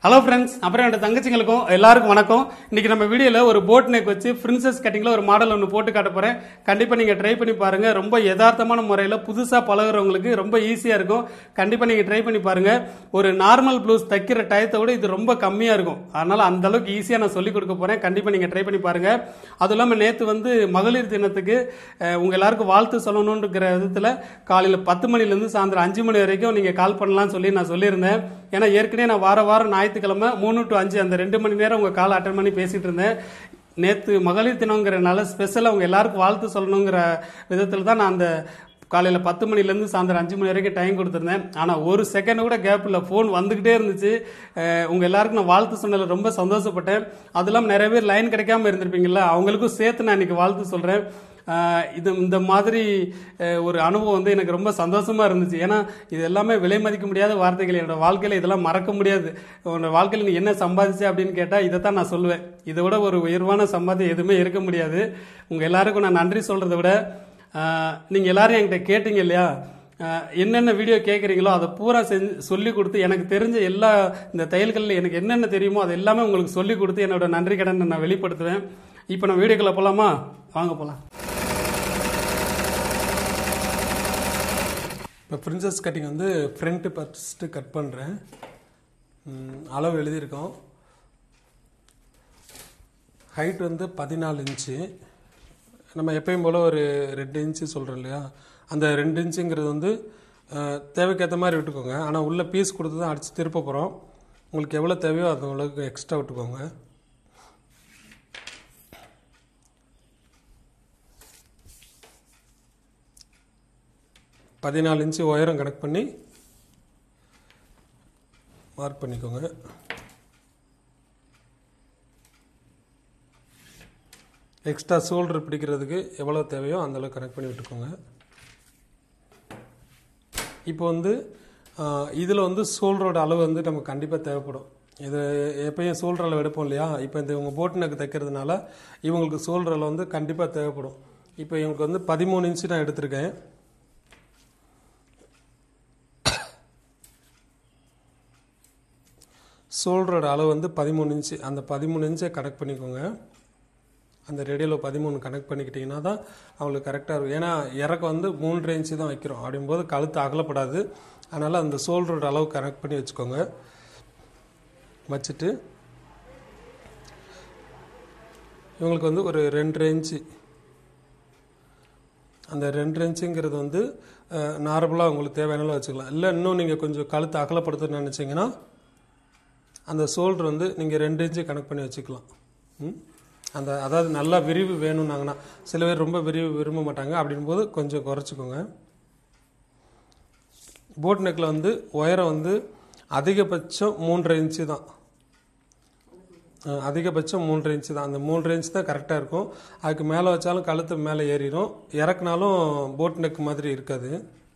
Hello friends அப்புறம் என்னோட தங்கச்சிங்களுக்கும் எல்லாருக்கும் வணக்கம் இன்னைக்கு நம்ம வீடியோல ஒரு போட் நெக் வச்சு பிரின்சஸ் கட்டிங்ல ஒரு மாடல் ஒன்று போட்டு காட்ட போறேன் கண்டிப்பா நீங்க ட்ரை பண்ணி பாருங்க ரொம்ப யதார்த்தமான முறையில் புதுசா பழகுறவங்களுக்கு ரொம்ப ஈஸியா இருக்கும் கண்டிப்பா நீங்க ட்ரை பண்ணி பாருங்க ஒரு நார்மல் ப்ளூஸ் தைக்கிற டயத்தை விட இது ரொம்ப கம்மியா இருக்கும் அதனால அந்த அளவுக்கு ஈஸியா நான் சொல்லி கொடுக்க போறேன் கண்டிப்பா நீங்க ட்ரை பண்ணி பாருங்க அதுவும் இல்லாம நேத்து வந்து மகளிர் தினத்துக்கு அஹ், உங்க எல்லாருக்கும் வாழ்த்து சொல்லணும்ன்ற விதத்துல காலையில பத்து மணில இருந்து சாயந்தரம் அஞ்சு மணி வரைக்கும் நீங்க கால் பண்ணலாம்னு சொல்லி நான் சொல்லியிருந்தேன் ஏன்னா ஏற்கனவே நான் வார வாரம் ஞாயிற்றுக்கிழமை மூணு டு அஞ்சு அந்த ரெண்டு மணி நேரம் உங்க கால் அட்டன் பண்ணி பேசிட்டு இருந்தேன் நேத்து மகளிர் தினங்கிறனால ஸ்பெஷலாக உங்க எல்லாருக்கும் வாழ்த்து சொல்லணுங்கிற விதத்தில் தான் நான் அந்த காலையில் பத்து மணிலேருந்து சாயந்தரம் அஞ்சு மணி வரைக்கும் டைம் கொடுத்துருந்தேன் ஆனால் ஒரு செகண்ட் கூட கேப் இல்லை ஃபோன் வந்துக்கிட்டே இருந்துச்சு அஹ் உங்க எல்லாருக்கும் நான் வாழ்த்து சொன்னதில் ரொம்ப சந்தோஷப்பட்டேன் அது இல்லாமல் நிறைய பேர் லைன் கிடைக்காம இருந்திருப்பீங்கல்ல அவங்களுக்கும் சேர்த்து நான் இன்னைக்கு வாழ்த்து சொல்கிறேன் ஆஹ் இது இந்த மாதிரி அஹ், ஒரு அனுபவம் வந்து எனக்கு ரொம்ப சந்தோஷமா இருந்துச்சு ஏன்னா இது எல்லாமே விலை மதிக்க முடியாத வார்த்தைகள் என்னோட வாழ்க்கையில இதெல்லாம் மறக்க முடியாது உன்னோட வாழ்க்கையில நீ என்ன சம்பாதிச்ச அப்படின்னு கேட்டா இதை தான் நான் சொல்லுவேன் இதை விட ஒரு உயர்வான சம்பாத்தியம் எதுவுமே இருக்க முடியாது உங்க எல்லாருக்கும் நான் நன்றி சொல்றதை விட ஆஹ், நீங்க எல்லாரும் என்கிட்ட கேட்டீங்க இல்லையா ஆஹ், என்னென்ன வீடியோ கேட்குறீங்களோ அதை பூரா செஞ்சு சொல்லி கொடுத்து எனக்கு தெரிஞ்ச எல்லா இந்த தையல்களில் எனக்கு என்னென்ன தெரியுமோ அது எல்லாமே உங்களுக்கு சொல்லி கொடுத்து என்னோட நன்றி கடனை நான் வெளிப்படுத்துவேன் இப்போ நான் வீடியோக்குள்ள போகலாமா வாங்க போகலாம் இப்போ பிரின்சஸ் கட்டிங் வந்து ஃப்ரண்ட்டு ஃபஸ்ட்டு கட் பண்ணுறேன் அளவு எழுதியிருக்கோம் ஹைட் வந்து பதினாலு இன்ச்சு நம்ம எப்பயும் போல் ஒரு ரெண்டு இன்ச்சு சொல்கிறோம் இல்லையா அந்த ரெண்டு இன்ச்சுங்கிறது வந்து அஹ், தேவைக்கேற்ற மாதிரி விட்டுக்கோங்க ஆனால் உள்ள பீஸ் கொடுத்து தான் அடித்து திருப்ப போகிறோம் உங்களுக்கு எவ்வளோ தேவையோ அது அளவுக்கு எக்ஸ்ட்ரா விட்டுக்கோங்க பதினாலு இன்ச்சு உயரம் கனெக்ட் பண்ணி மார்க் பண்ணிக்கோங்க எக்ஸ்ட்ரா ஷோல்டர் பிடிக்கிறதுக்கு எவ்வளோ தேவையோ அந்த அளவுக்கு கனெக்ட் பண்ணி விட்டுக்கோங்க இப்போ வந்து இதில் வந்து ஷோல்டரோட அளவு வந்து நமக்கு கண்டிப்பாக தேவைப்படும் இது எப்பயும் ஷோல்டர் அளவு எடுப்போம் இல்லையா இப்போ இந்த இவங்க போட்டு நக்கு தைக்கிறதுனால இவங்களுக்கு ஷோல்டர் அளவு வந்து கண்டிப்பாக தேவைப்படும் இப்போ இவங்களுக்கு வந்து பதிமூணு இன்ச்சு நான் எடுத்திருக்கேன் ஷோல்டரோட அளவு வந்து பதிமூணு இன்ச்சு அந்த பதிமூணு இன்ச்சை கனெக்ட் பண்ணிக்கோங்க அந்த ரேடியோவில் பதிமூணு கனெக்ட் பண்ணிக்கிட்டிங்கன்னா தான் அவங்களுக்கு கரெக்டாக இருக்கும் ஏன்னா இறக்கம் வந்து மூன்றரை இன்ச்சு தான் வைக்கிறோம் அப்படிங்கும்போது கழுத்து அகலப்படாது அதனால் அந்த ஷோல்டரோட அளவு கனெக்ட் பண்ணி வச்சுக்கோங்க வச்சுட்டு இவங்களுக்கு வந்து ஒரு ரெண்டரை இன்ச்சு அந்த ரெண்டு இன்ச்சுங்கிறது வந்து நார்மலாக உங்களுக்கு தேவையான வச்சுக்கலாம் இல்லை இன்னும் நீங்கள் கொஞ்சம் கழுத்து அகலப்படுத்தணும்னு நினச்சிங்கன்னா அந்த ஷோல்டர் வந்து நீங்கள் ரெண்டு இன்ச்சு கனெக்ட் பண்ணி வச்சுக்கலாம் ம்? அந்த அதாவது நல்லா விரிவு வேணும்னாங்கன்னா சில பேர் ரொம்ப விரிவு விரும்ப மாட்டாங்க அப்படின்போது கொஞ்சம் குறைச்சிக்கோங்க போட் நெக்கில் வந்து உயரம் வந்து அதிகபட்சம் மூன்றரை இன்ச்சு தான் அஹ், அதிகபட்சம் மூன்றரை இன்ச்சு தான் அந்த மூன்றரை இன்ச்சு தான் கரெக்டாக இருக்கும் அதுக்கு மேலே வச்சாலும் கழுத்து மேலே ஏறிடும் இறக்குனாலும் போட் நெக் மாதிரி இருக்காது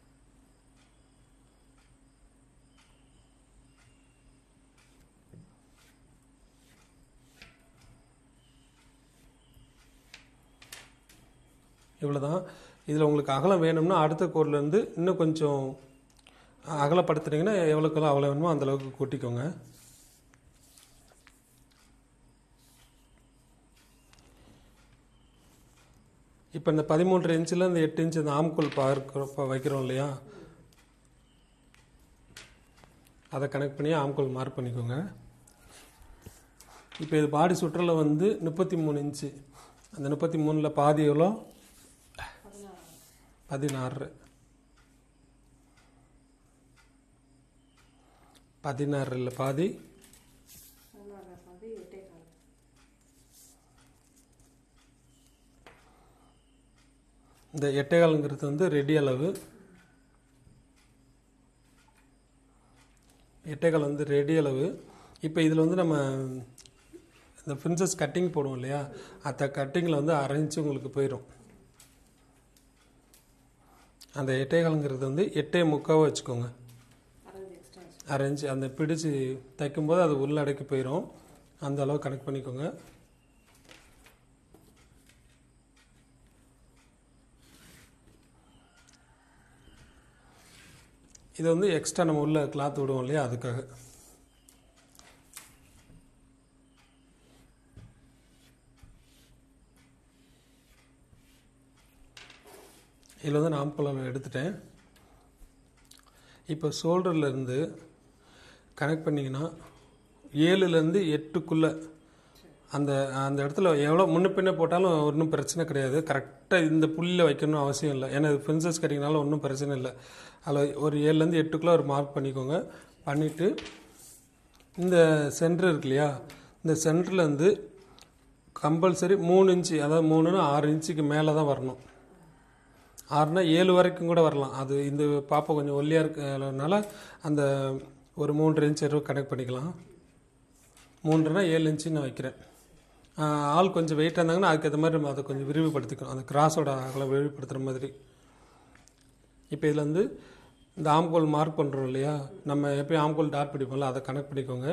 இவ்வளோதான் இதில் உங்களுக்கு அகலம் வேணும்னா அடுத்த கோர்லேருந்து இன்னும் கொஞ்சம் அகலப்படுத்துனீங்கன்னா எவ்வளோக்கு எவ்வளோ அவ்வளோ வேணுமோ அந்த அளவுக்கு கூட்டிக்கோங்க இப்போ இந்த பதிமூன்று இன்ச்சில் இந்த எட்டு இன்ச்சு இந்த ஆம்கோல் பார்க்குறப்ப வைக்கிறோம் இல்லையா அதை கனெக்ட் பண்ணி ஆம்கோல் மார்க் பண்ணிக்கோங்க இப்போ இது பாடி சுற்றளவு வந்து முப்பத்தி மூணு இன்ச்சு அந்த முப்பத்தி மூணில் பாதி எவ்வளோ பதினாறு பதினாறு இல்லை பாதி இந்த எட்டைகாலுங்கிறது வந்து ரெடி அளவு எட்டைகால் வந்து ரெடி அளவு இப்போ இதில் வந்து நம்ம இந்த பிரின்சஸ் கட்டிங் போடுவோம் இல்லையா அந்த கட்டிங்கில் வந்து அரைஞ்சு உங்களுக்கு போயிடும் அந்த எட்டைகாலுங்கிறது வந்து எட்டே முக்காவை வச்சுக்கோங்க அரைஞ்சு அந்த பிடிச்சு தைக்கும்போது அது உள்ளடக்கி போயிடும் அந்த அளவு கனெக்ட் பண்ணிக்கோங்க இது வந்து எக்ஸ்ட்ரா நம்ம உள்ள கிளாத் விடுவோம் இல்லையா அதுக்காக இதில் வந்து நான் ஆம்பளம் எடுத்துட்டேன் இப்போ ஷோல்டர்ல இருந்து கனெக்ட் பண்ணிங்கன்னா ஏழுலேருந்து எட்டுக்குள்ளே அந்த அந்த இடத்துல எவ்வளோ முன்ன பின்ன போட்டாலும் ஒன்றும் பிரச்சனை கிடையாது கரெக்டாக இந்த புள்ளியில் வைக்கணும் அவசியம் இல்லை ஏன்னா இது பிரின்சஸ் கட்டிங்கனால ஒன்றும் பிரச்சனை இல்லை அதில் ஒரு ஏழுலேருந்து எட்டுக்குள்ளே ஒரு மார்க் பண்ணிக்கோங்க பண்ணிவிட்டு இந்த சென்டர் இருக்கு இல்லையா இந்த சென்டர்லேருந்து கம்பல்சரி மூணு இன்ச்சு அதாவது மூணுன்னு ஆறு இன்ச்சுக்கு மேலே தான் வரணும் ஆறுனா ஏழு வரைக்கும் கூட வரலாம் அது இந்த பாப்பா கொஞ்சம் ஒல்லியாக இருக்கிறதுனால அந்த ஒரு மூன்று இன்ச் வரை கனெக்ட் பண்ணிக்கலாம் மூன்றுனா ஏழு இன்ச்சு நான் வைக்கிறேன் ஆஹ் ஆள் கொஞ்சம் வெயிட்டாக இருந்தாங்கன்னா அதுக்கேற்ற மாதிரி நம்ம அதை கொஞ்சம் விரிவுபடுத்திக்கணும் அந்த கிராஸோட அகலை விரிவுபடுத்துகிற மாதிரி இப்போ இதில் வந்து இந்த ஆம்கோல் மார்க் பண்ணுறோம் இல்லையா நம்ம எப்பயும் ஆம்கோல் டாட் பிடிப்போம்ல அதை கனெக்ட் பண்ணிக்கோங்க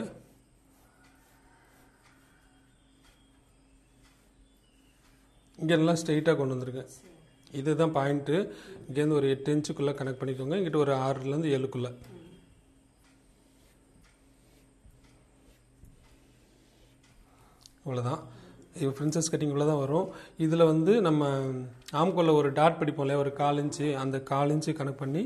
இங்கே நல்லா ஸ்ட்ரெயிட்டாக கொண்டு வந்திருக்கேன் இதுதான் பாயிண்ட்டு இங்கேருந்து ஒரு எட்டு இன்ச்சுக்குள்ளே கனெக்ட் பண்ணிக்கோங்க இங்கிட்ட ஒரு ஆறுலேருந்து ஏழுக்குள்ளே இவ்வளோதான் இது பிரின்சஸ் கட்டிங் இவ்வளோ தான் வரும் இதில் வந்து நம்ம ஆம்கோல்ல ஒரு டாட் பிடிப்போம் இல்லையா ஒரு கால் இன்ச்சு அந்த கால் இன்ச்சு கனெக்ட் பண்ணி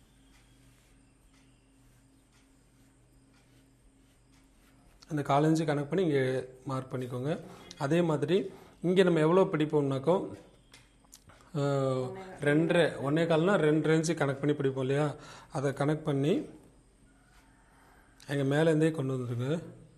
அந்த கால் இன்ச்சு கனெக்ட் பண்ணி இங்கே மார்க் பண்ணிக்கோங்க அதே மாதிரி இங்கே நம்ம எவ்வளோ பிடிப்போம்னாக்கோ அஹ், ரெண்டரை ஒன்னே கால்னா ரெண்டு இன்ச்சு கனெக்ட் பண்ணி பிடிப்போம் இல்லையா அதை கனெக்ட் பண்ணி எங்கள் மேலேருந்தே கொண்டு வந்துருக்கு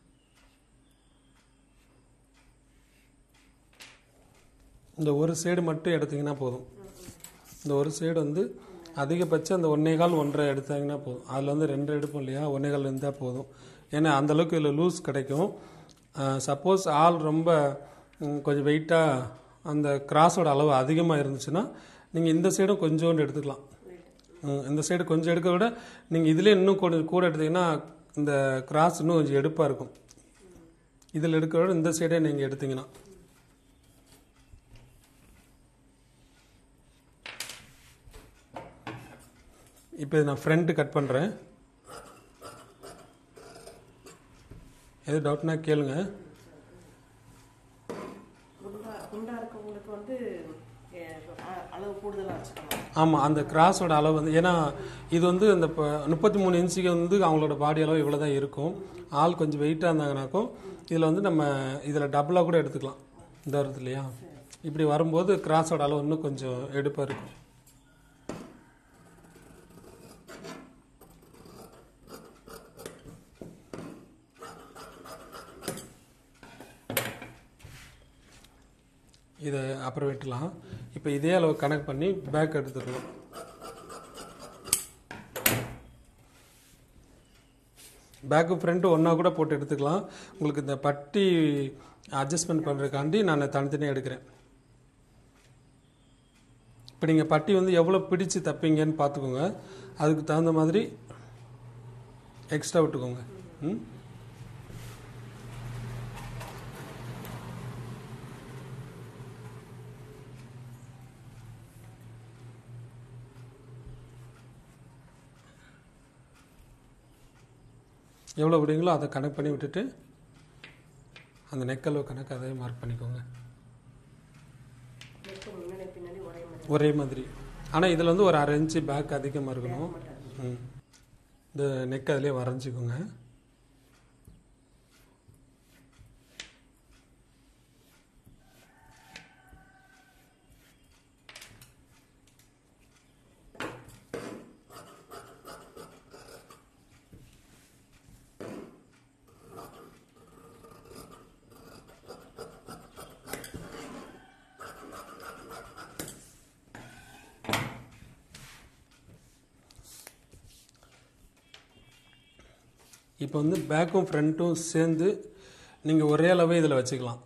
இந்த ஒரு சைடு மட்டும் எடுத்தீங்கன்னா போதும் இந்த ஒரு சைடு வந்து அதிகபட்சம் அந்த ஒன்னே கால் ஒன்றரை எடுத்தாங்கன்னா போதும் அதில் வந்து ரெண்டு எடுப்போம் இல்லையா ஒன்னே கால் இருந்தால் போதும் ஏன்னா அந்த அளவுக்கு இதில் லூஸ் கிடைக்கும் சப்போஸ் ஆள் ரொம்ப ம், கொஞ்சம் வெயிட்டாக அந்த கிராஸோட அளவு அதிகமாக இருந்துச்சுன்னா நீங்கள் இந்த சைடும் கொஞ்சோண்டு எடுத்துக்கலாம் ம், இந்த சைடு கொஞ்சம் எடுக்க விட நீங்கள் இதுலேயே இன்னும் கொஞ்சம் கூட எடுத்தீங்கன்னா இந்த கிராஸ் இன்னும் கொஞ்சம் எடுப்பாக இருக்கும் இதில் எடுக்க விட இந்த சைடே நீங்கள் எடுத்தீங்கன்னா இப்போ இது நான் ஃப்ரண்ட் கட் பண்ணுறேன் எது டவுட்னா கேளுங்க குண்டா குண்டா இருக்கவங்களுக்கு வந்து அஹ், அ- அளவு கூடுதலாக வச்சுக்கணும் ஆமாம் அந்த கிராஸோட அளவு வந்து ஏன்னா இது வந்து அந்த முப்பத்தி மூணு இன்ச்சுக்கு வந்து அவங்களோட பாடி அளவு இவ்வளோ தான் இருக்கும் ஆள் கொஞ்சம் வெயிட்டாக இருந்தாங்கனாக்கும் இதில் வந்து நம்ம இதில் டபுளாக கூட எடுத்துக்கலாம் இந்த வருது இல்லையா இப்படி வரும்போது கிராஸோட அளவு இன்னும் கொஞ்சம் எடுப்பாக இருக்கும் இதை அப்புறம் வெட்டலாம் இப்போ இதே அளவு கனெக்ட் பண்ணி பேக் எடுத்துக்கலாம் பேக்கு ஃப்ரண்ட்டு ஒன்றா கூட போட்டு எடுத்துக்கலாம் உங்களுக்கு இந்த பட்டி அட்ஜஸ்ட்மெண்ட் பண்ணுறதுக்காண்டி நான் தனித்தனியாக எடுக்கிறேன் இப்போ நீங்கள் பட்டி வந்து எவ்வளோ பிடிச்சு தப்பீங்கன்னு பார்த்துக்கோங்க அதுக்கு தகுந்த மாதிரி எக்ஸ்ட்ரா விட்டுக்கோங்க ம் எவ்வளோ விடுங்களோ அதை கனெக்ட் பண்ணி விட்டுட்டு அந்த நெக்களவு கணக்கு அதே மார்க் பண்ணிக்கோங்க நெக்கு முன்னாடி பின்னாடி ஒரே மாதிரி ஒரே மாதிரி ஆனால் இதில் வந்து ஒரு அரை இன்ச்சு பேக் அதிகமாக இருக்கணும் ம் இந்த நெக் அதிலே வரைஞ்சிக்கோங்க இப்போ வந்து பேக்கும் ஃப்ரண்ட்டும் சேர்ந்து நீங்கள் ஒரே அளவே இதில் வச்சுக்கலாம்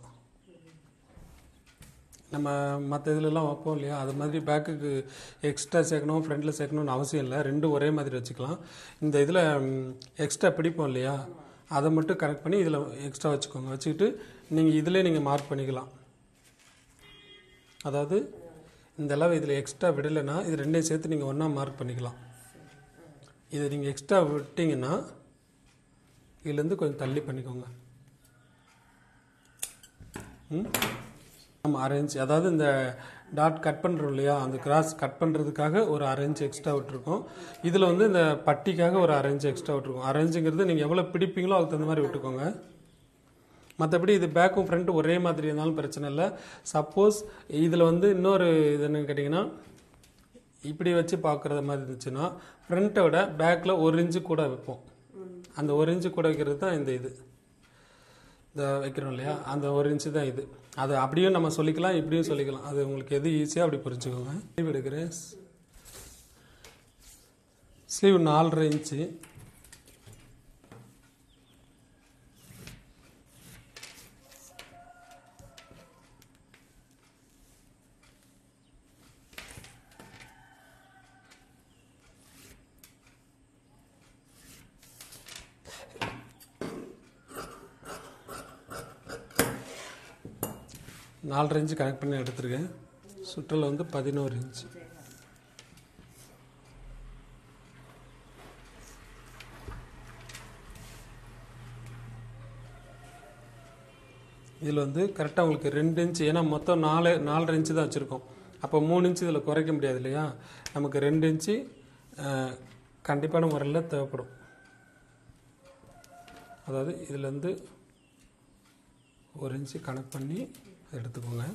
நம்ம மற்ற இதுலலாம் வைப்போம் இல்லையா அது மாதிரி பேக்குக்கு எக்ஸ்ட்ரா சேர்க்கணும் ஃப்ரண்ட்டில் சேர்க்கணும்னு அவசியம் இல்லை ரெண்டும் ஒரே மாதிரி வச்சுக்கலாம் இந்த இதில் எக்ஸ்ட்ரா பிடிப்போம் இல்லையா அதை மட்டும் கரெக்ட் பண்ணி இதில் எக்ஸ்ட்ரா வச்சுக்கோங்க வச்சுக்கிட்டு நீங்கள் இதிலே நீங்கள் மார்க் பண்ணிக்கலாம் அதாவது இந்த அளவு இதில் எக்ஸ்ட்ரா விடலைன்னா இது ரெண்டையும் சேர்த்து நீங்கள் ஒன்றா மார்க் பண்ணிக்கலாம் இதை நீங்கள் எக்ஸ்ட்ரா விட்டிங்கன்னா இதுலேருந்து கொஞ்சம் தள்ளி பண்ணிக்கோங்க ம் நம்ம அரேஞ்ச் அதாவது இந்த டாட் கட் பண்ணுறோம் இல்லையா அந்த கிராஸ் கட் பண்ணுறதுக்காக ஒரு அரேஞ்ச் எக்ஸ்ட்ரா விட்டுருக்கோம் இதில் வந்து இந்த பட்டிக்காக ஒரு அரேஞ்ச் எக்ஸ்ட்ரா விட்டுருக்கோம் அரேஞ்சுங்கிறது நீங்கள் எவ்வளோ பிடிப்பீங்களோ அதுக்கு தகுந்த மாதிரி விட்டுக்கோங்க மற்றபடி இது பேக்கும் ஃப்ரண்ட்டும் ஒரே மாதிரி இருந்தாலும் பிரச்சனை இல்லை சப்போஸ் இதில் வந்து இன்னொரு இது என்னன்னு கேட்டிங்கன்னா இப்படி வச்சு பார்க்குறது மாதிரி இருந்துச்சுன்னா ஃப்ரண்ட்டை விட பேக்கில் ஒரு இன்ச்சு கூட வைப்போம் அந்த ஒரு இன்ச்சு கூட வைக்கிறது தான் இந்த இது இந்த வைக்கிறோம் இல்லையா அந்த ஒரு இன்ச்சு தான் இது அது அப்படியும் நம்ம சொல்லிக்கலாம் இப்படியும் சொல்லிக்கலாம் அது உங்களுக்கு எது ஈஸியாக அப்படி புரிஞ்சுக்கோங்க ஸ்லீவ் எடுக்கிறேன் ஸ்லீவ் நாலரை இன்ச்சு நாலரை இன்ச்சு கனெக்ட் பண்ணி எடுத்திருக்கேன் சுற்றல் வந்து பதினோரு இன்ச்சு இதில் வந்து கரெக்டாக உங்களுக்கு ரெண்டு இன்ச்சு ஏன்னா மொத்தம் நாலு நாலரை இன்ச்சு தான் வச்சுருக்கோம் அப்போ மூணு இன்ச்சு இதில் குறைக்க முடியாது இல்லையா நமக்கு ரெண்டு இன்ச்சு அஹ், கண்டிப்பான முறையில் தேவைப்படும் அதாவது இதுலேருந்து ஒரு இன்ச்சு கனெக்ட் பண்ணி எடுத்துக்கோங்க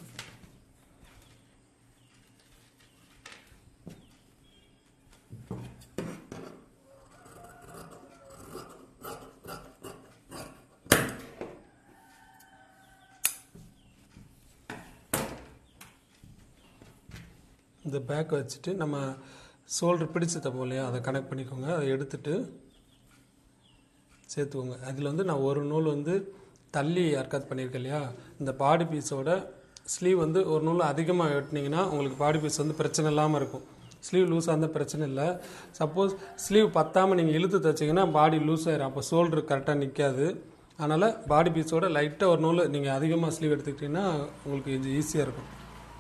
இந்த பேக் வச்சுட்டு நம்ம ஷோல்டர் பிடிச்சு தப்போம் இல்லையா அதை கனெக்ட் பண்ணிக்கோங்க அதை எடுத்துட்டு சேர்த்துக்கோங்க அதில் வந்து நான் ஒரு நூல் வந்து தள்ளி அர்க்காத் பண்ணியிருக்கேன் இல்லையா இந்த பாடி பீஸோட ஸ்லீவ் வந்து ஒரு நூல் அதிகமாக வெட்டினீங்கன்னா உங்களுக்கு பாடி பீஸ் வந்து பிரச்சனை இல்லாமல் இருக்கும் ஸ்லீவ் லூஸாக இருந்தால் பிரச்சனை இல்லை சப்போஸ் ஸ்லீவ் பத்தாமல் நீங்கள் இழுத்து தைச்சிங்கன்னா பாடி லூஸ் ஆயிரும் அப்போ ஷோல்டர் கரெக்டாக நிற்காது அதனால் பாடி பீஸோட லைட்டாக ஒரு நூல் நீங்கள் அதிகமாக ஸ்லீவ் எடுத்துக்கிட்டிங்கன்னா உங்களுக்கு இது ஈஸியாக இருக்கும்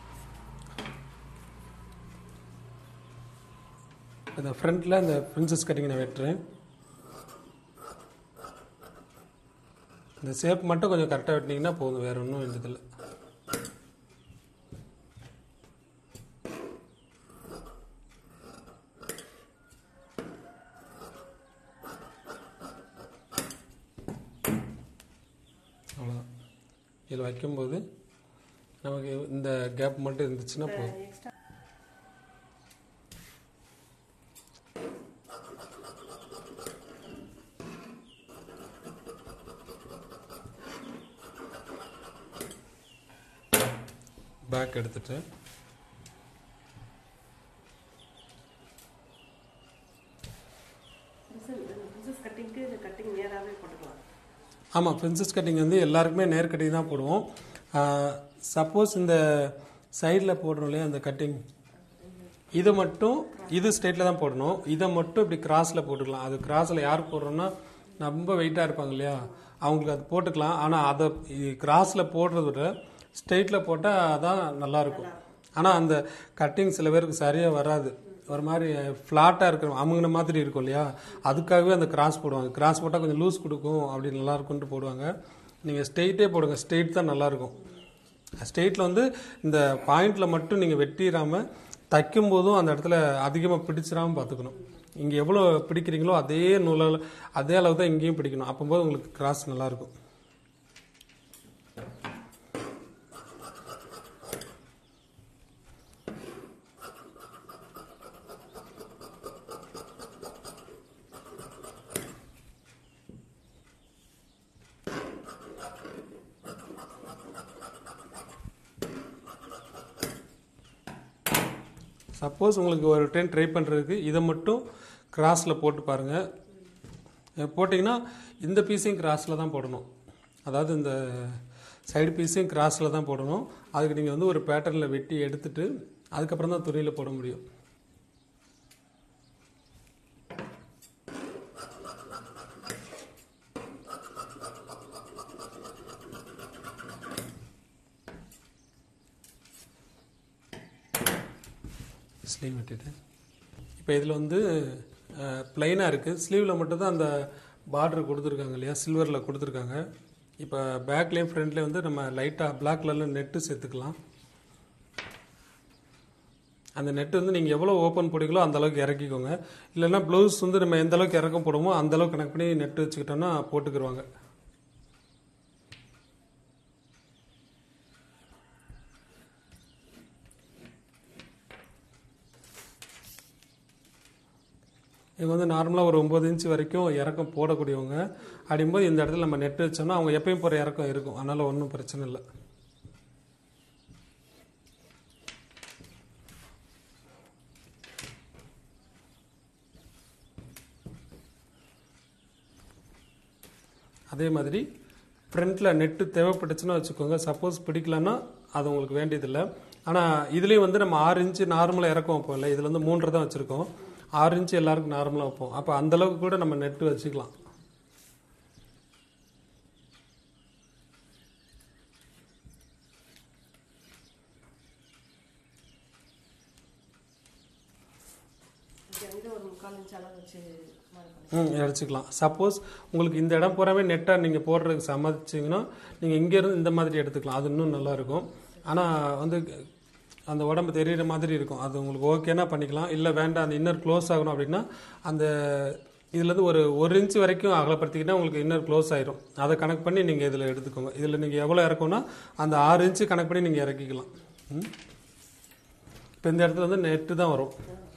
இந்த ஃப்ரண்ட்டில் இந்த பிரின்சஸ் கட்டிங் நான் வெட்டுறேன் இந்த ஷேப் மட்டும் கொஞ்சம் கரெக்டாக வெட்டினீங்கன்னா போதும் வேற ஒன்றும் வேண்டியதில்லை அவ்வளோதான் இதில் வைக்கும்போது நமக்கு இந்த கேப் மட்டும் இருந்துச்சுன்னா போதும் எக்ஸ்ட்ரா பேக் எடுத்துட்டு பிரின்சஸ் கட்டிங்க்கு இந்த கட்டிங் நேராகவே போட்டுக்கலாம் ஆமாம் பிரின்சஸ் கட்டிங் வந்து எல்லாருக்குமே நேர் கட்டிங் தான் போடுவோம் சப்போஸ் இந்த சைடில் போடுறோம் இல்லையா அந்த கட்டிங் இது மட்டும் இது ஸ்ட்ரெயிட்டில் தான் போடணும் இதை மட்டும் இப்படி கிராஸில் போட்டுக்கலாம் அது கிராஸில் யார் போடுறோம்னா ரொம்ப வெயிட்டாக இருப்பாங்க இல்லையா அவங்களுக்கு அது போட்டுக்கலாம் ஆனால் அதை கிராஸில் போடுறத விட ஸ்ட்ரெயிட்டில் போட்டால் அதான் நல்லாயிருக்கும் ஆனால் அந்த கட்டிங் சில பேருக்கு சரியாக வராது ஒரு மாதிரி ஃப்ளாட்டாக இருக்கிற அமுங்கின மாதிரி இருக்கும் இல்லையா அதுக்காகவே அந்த கிராஸ் போடுவாங்க கிராஸ் போட்டால் கொஞ்சம் லூஸ் கொடுக்கும் அப்படி நல்லா இருக்கும்னு போடுவாங்க நீங்கள் ஸ்ட்ரெயிட்டே போடுங்க ஸ்ட்ரெயிட் தான் நல்லாயிருக்கும் ஸ்ட்ரெயிட்டில் வந்து இந்த பாயிண்டில் மட்டும் நீங்கள் வெட்டிடாமல் தைக்கும் போதும் அந்த இடத்துல அதிகமாக பிடிச்சிடாமல் பார்த்துக்கணும் இங்கே எவ்வளோ பிடிக்கிறீங்களோ அதே நூலால் அதே அளவு தான் இங்கேயும் பிடிக்கணும் அப்போது உங்களுக்கு கிராஸ் நல்லாயிருக்கும் சப்போஸ் உங்களுக்கு ஒரு டைம் ட்ரை பண்ணுறதுக்கு இதை மட்டும் கிராஸில் போட்டு பாருங்கள் அஹ் போட்டிங்கன்னா இந்த பீஸையும் கிராஸில் தான் போடணும் அதாவது இந்த சைடு பீஸையும் கிராஸில் தான் போடணும் அதுக்கு நீங்கள் வந்து ஒரு பேட்டர்னில் வெட்டி எடுத்துட்டு அதுக்கப்புறம் தான் துணியில் போட முடியும் ஸ்லீவ் வெட்டிட்டேன் இப்போ இதில் வந்து பிளைனாக இருக்குது ஸ்லீவில் மட்டும் தான் அந்த பார்டர் கொடுத்துருக்காங்க இல்லையா சில்வரில் கொடுத்துருக்காங்க இப்போ பேக்லேயும் ஃப்ரண்ட்லேயும் வந்து நம்ம லைட்டாக பிளாக் கலரில் நெட்டு சேர்த்துக்கலாம் அந்த நெட் வந்து நீங்கள் எவ்வளோ ஓப்பன் போடுங்களோ அந்த அளவுக்கு இறக்கிக்கோங்க இல்லைன்னா ப்ளவுஸ் வந்து நம்ம எந்த அளவுக்கு இறக்கம் போடுமோ அந்த அளவுக்கு கனெக்ட் பண்ணி நெட் வச்சுக்கிட்டோம்னா போட்டுக்கிருவாங்க இவங்க வந்து நார்மலாக ஒரு ஒம்பது இன்ச் வரைக்கும் இறக்கம் போடக்கூடியவங்க அப்படிங்கும்போது இந்த இடத்துல நம்ம நெட் வச்சோம்னா அவங்க எப்பயும் போகிற இறக்கம் இருக்கும் அதனால் ஒன்றும் பிரச்சனை இல்லை அதே மாதிரி ஃப்ரண்ட்டில் நெட்டு தேவைப்பட்டுச்சுன்னா வச்சுக்கோங்க சப்போஸ் பிடிக்கலன்னா அது உங்களுக்கு வேண்டியதில்லை ஆனால் இதுலேயும் வந்து நம்ம ஆறு இன்ச்சு நார்மலாக இறக்கம் வைப்போம் இல்லை இதில் வந்து மூன்றரை தான் வச்சுருக்கோம் ஆறு இன்ச்சு எல்லாருக்கும் நார்மலாக வைப்போம் அப்போ அந்த அளவுக்கு கூட நம்ம நெட்டு வச்சுக்கலாம் இங்க வந்து ஒரு முக்கால் இன்ச் அளவு வச்சு மார்க் பண்ணி ம் அடிச்சுக்கலாம் சப்போஸ் உங்களுக்கு இந்த இடம் பூராவே நெட்டாக நீங்கள் போடுறதுக்கு சம்மதிச்சிங்கன்னா நீங்கள் இங்கேருந்து இந்த மாதிரி எடுத்துக்கலாம் அது இன்னும் நல்லா இருக்கும் ஆனால் வந்து அந்த உடம்பு தெரியிற மாதிரி இருக்கும் அது உங்களுக்கு ஓகேனா பண்ணிக்கலாம் இல்லை வேண்டாம் அந்த இன்னர் க்ளோஸ் ஆகணும் அப்படின்னா அந்த இதுலேருந்து ஒரு ஒரு இன்ச் வரைக்கும் அகலப்படுத்திக்கிட்டா உங்களுக்கு இன்னர் க்ளோஸ் ஆயிரும் அதை கணக்கு பண்ணி நீங்கள் இதில் எடுத்துக்கோங்க இதில் நீங்கள் எவ்வளோ இறக்கணும்னா அந்த ஆறு இன்ச்சு கணக்கு பண்ணி நீங்கள் இறக்கிக்கலாம் ம் இப்போ இந்த இடத்துல வந்து நெட்டு தான் வரும்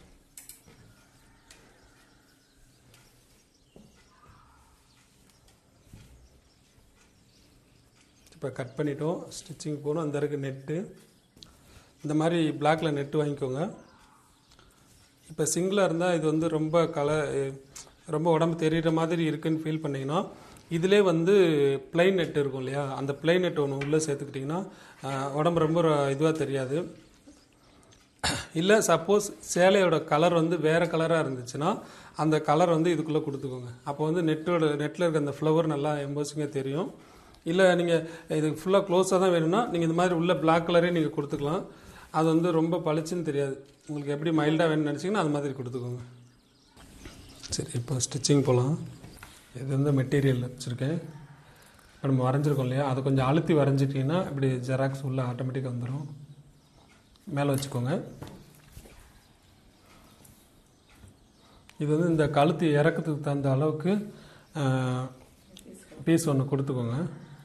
இப்போ கட் பண்ணிட்டோம் ஸ்டிச்சிங் போகணும் அந்த இருக்கு நெட்டு இந்த மாதிரி பிளாக்ல நெட்டு வாங்கிக்கோங்க இப்போ சிங்கிளாக இருந்தால் இது வந்து ரொம்ப கலர் ரொம்ப உடம்பு தெரியுற மாதிரி இருக்குன்னு ஃபீல் பண்ணீங்கன்னா இதிலே வந்து பிளைன் நெட் இருக்கும் இல்லையா அந்த பிளைன் நெட் ஒன்று உள்ளே சேர்த்துக்கிட்டிங்கன்னா ஆஹ், உடம்பு ரொம்ப இதுவாக தெரியாது இல்லை சப்போஸ் சேலையோட கலர் வந்து வேறு கலராக இருந்துச்சுன்னா அந்த கலர் வந்து இதுக்குள்ளே கொடுத்துக்கோங்க அப்போ வந்து நெட்டோட நெட்டில் இருக்க அந்த ஃப்ளவர் நல்லா எம்போசிங்காக தெரியும் இல்லை நீங்கள் இது ஃபுல்லாக க்ளோஸாக தான் வேணும்னா நீங்கள் இந்த மாதிரி உள்ள பிளாக் கலரே நீங்கள் கொடுத்துக்கலாம் அது வந்து ரொம்ப பளிச்சுன்னு தெரியாது உங்களுக்கு எப்படி மைல்டாக வேணும்னு நினச்சிங்கன்னா அது மாதிரி கொடுத்துக்கோங்க சரி இப்போ ஸ்டிச்சிங் போகலாம் இது வந்து மெட்டீரியல் வச்சுருக்கேன் இப்போ நம்ம வரைஞ்சிருக்கோம் இல்லையா அதை கொஞ்சம் அழுத்தி வரைஞ்சிட்டிங்கன்னா இப்படி ஜெராக்ஸ் உள்ள ஆட்டோமேட்டிக்காக வந்துடும் மேலே வச்சுக்கோங்க இது வந்து இந்த கழுத்து இறக்கத்துக்கு தகுந்த அளவுக்கு பீஸ் ஒன்று கொடுத்துக்கோங்க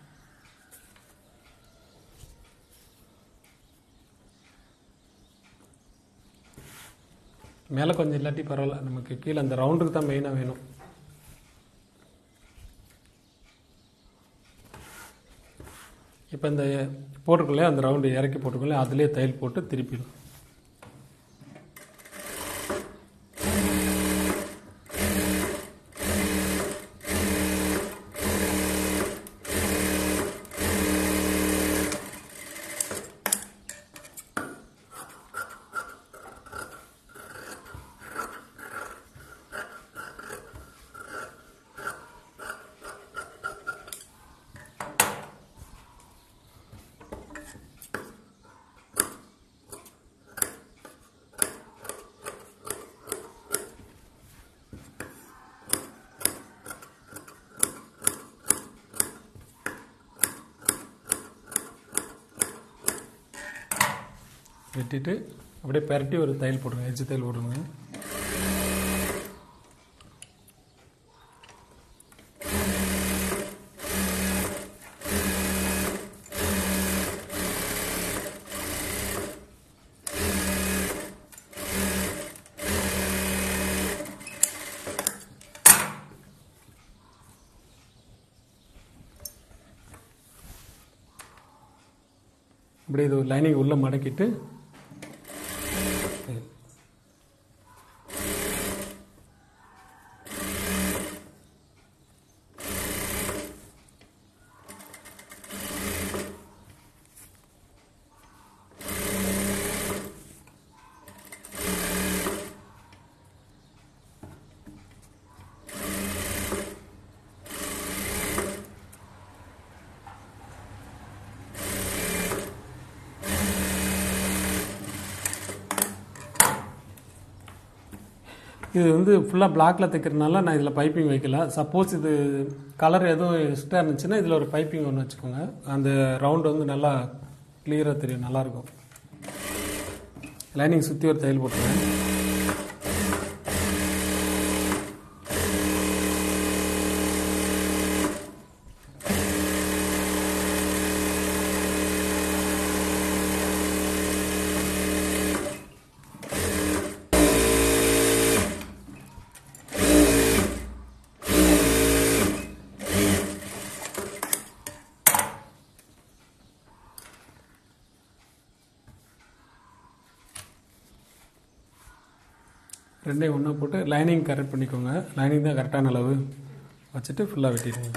மேலே கொஞ்சம் இல்லாட்டி பரவாயில்ல நமக்கு கீழே அந்த ரவுண்டுக்கு தான் மெயினாக வேணும் இப்போ இந்த போட்டிருக்கோம் அந்த ரவுண்டு இறக்கி போட்டிருக்கோம் அதுலேயே தையல் போட்டு திருப்பிடும் வெட்டிட்டு அப்படியே பெரட்டி ஒரு தையல் போடுங்க எஜ்ஜு தையல் போடுங்க அப்படியே இது லைனிங் உள்ளே மடக்கிட்டு இது வந்து ஃபுல்லாக பிளாக்ல தைக்கிறதுனால நான் இதில் பைப்பிங் வைக்கல சப்போஸ் இது கலர் எதுவும் எக்ஸ்ட்ரா இருந்துச்சுன்னா இதில் ஒரு பைப்பிங் ஒன்று வச்சுக்கோங்க அந்த ரவுண்டு வந்து நல்லா கிளியராக தெரியும் நல்லாயிருக்கும் லைனிங் சுற்றி ஒரு தையல் போட்டுருவேன் ரெண்டையும் ஒன்றா போட்டு லைனிங் கரெக்ட் பண்ணிக்கோங்க லைனிங் தான் கரெக்டான அளவு வச்சுட்டு ஃபுல்லாக வெட்டிடுங்க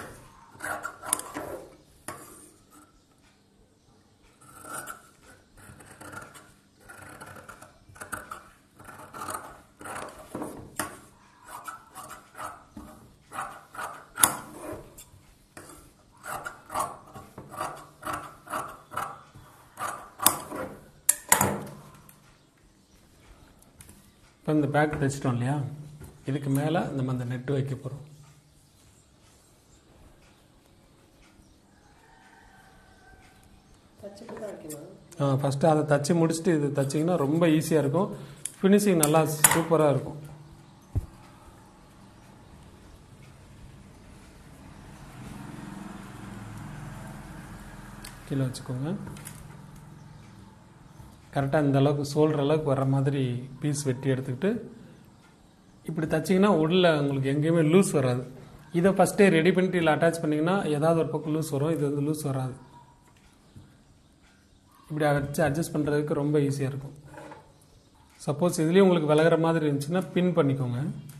இப்போ இந்த பேக் தைச்சிட்டோம் இல்லையா இதுக்கு மேலே நம்ம அந்த நெட்டு வைக்க போகிறோம் தச்சுட்டு தான் வைக்கணும் ஃபஸ்ட்டு அதை தச்சு முடிச்சுட்டு இது தச்சிங்கன்னா ரொம்ப ஈஸியாக இருக்கும் ஃபினிஷிங் நல்லா சூப்பராக இருக்கும் கீழே வச்சுக்கோங்க கரெக்டாக இந்த அளவுக்கு சோல்ற அளவுக்கு வர மாதிரி பீஸ் வெட்டி எடுத்துக்கிட்டு இப்படி தச்சிங்கன்னா உள்ள உங்களுக்கு எங்கேயுமே லூஸ் வராது இதை ஃபஸ்ட்டே ரெடி பண்ணிட்டு இல்லை அட்டாச் பண்ணிங்கன்னா ஏதாவது ஒரு பக்கம் லூஸ் வரும் இது வந்து லூஸ் வராது இப்படி வச்சு அட்ஜஸ்ட் பண்ணுறதுக்கு ரொம்ப ஈஸியாக இருக்கும் சப்போஸ் இதுலேயும் உங்களுக்கு விலகிற மாதிரி இருந்துச்சுன்னா பின் பண்ணிக்கோங்க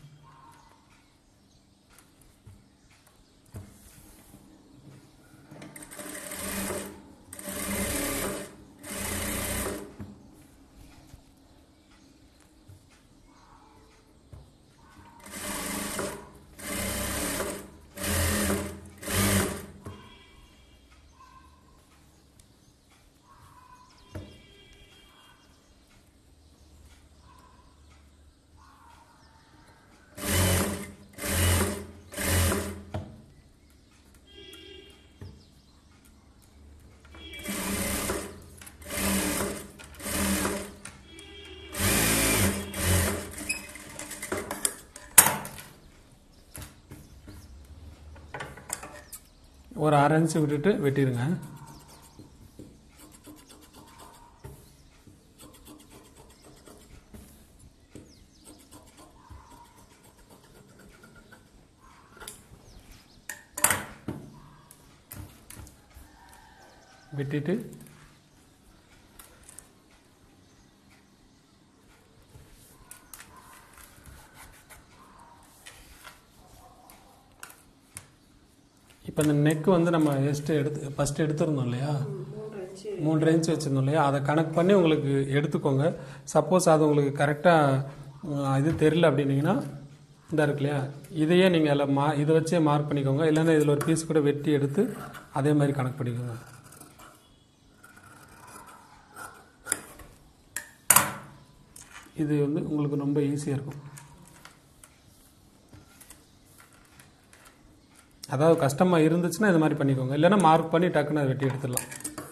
ஒரு அரை இன்ச்சு விட்டுட்டு வெட்டிடுங்க வெட்டிட்டு இப்போ இந்த நெக் வந்து நம்ம எஸ்ட்டு எடுத்து ஃபஸ்ட்டு எடுத்துருந்தோம் இல்லையா மூன்று இன்ச்சு மூன்று இன்ச் வச்சுருந்தோம் இல்லையா அதை கணக்கு பண்ணி உங்களுக்கு எடுத்துக்கோங்க சப்போஸ் அது உங்களுக்கு கரெக்டாக இது தெரியல அப்படின்னீங்கன்னா இந்த இருக்கு இல்லையா இதையே நீங்கள் அதில் மா இதை வச்சே மார்க் பண்ணிக்கோங்க இல்லைன்னா இதில் ஒரு பீஸ் கூட வெட்டி எடுத்து அதே மாதிரி கணக்கு பண்ணிக்கோங்க இது வந்து உங்களுக்கு ரொம்ப ஈஸியாக இருக்கும் அதாவது கஷ்டமாக இருந்துச்சுன்னா இது மாதிரி பண்ணிக்கோங்க இல்லைன்னா மார்க் பண்ணி டக்குன்னு அதை வெட்டி எடுத்துடலாம்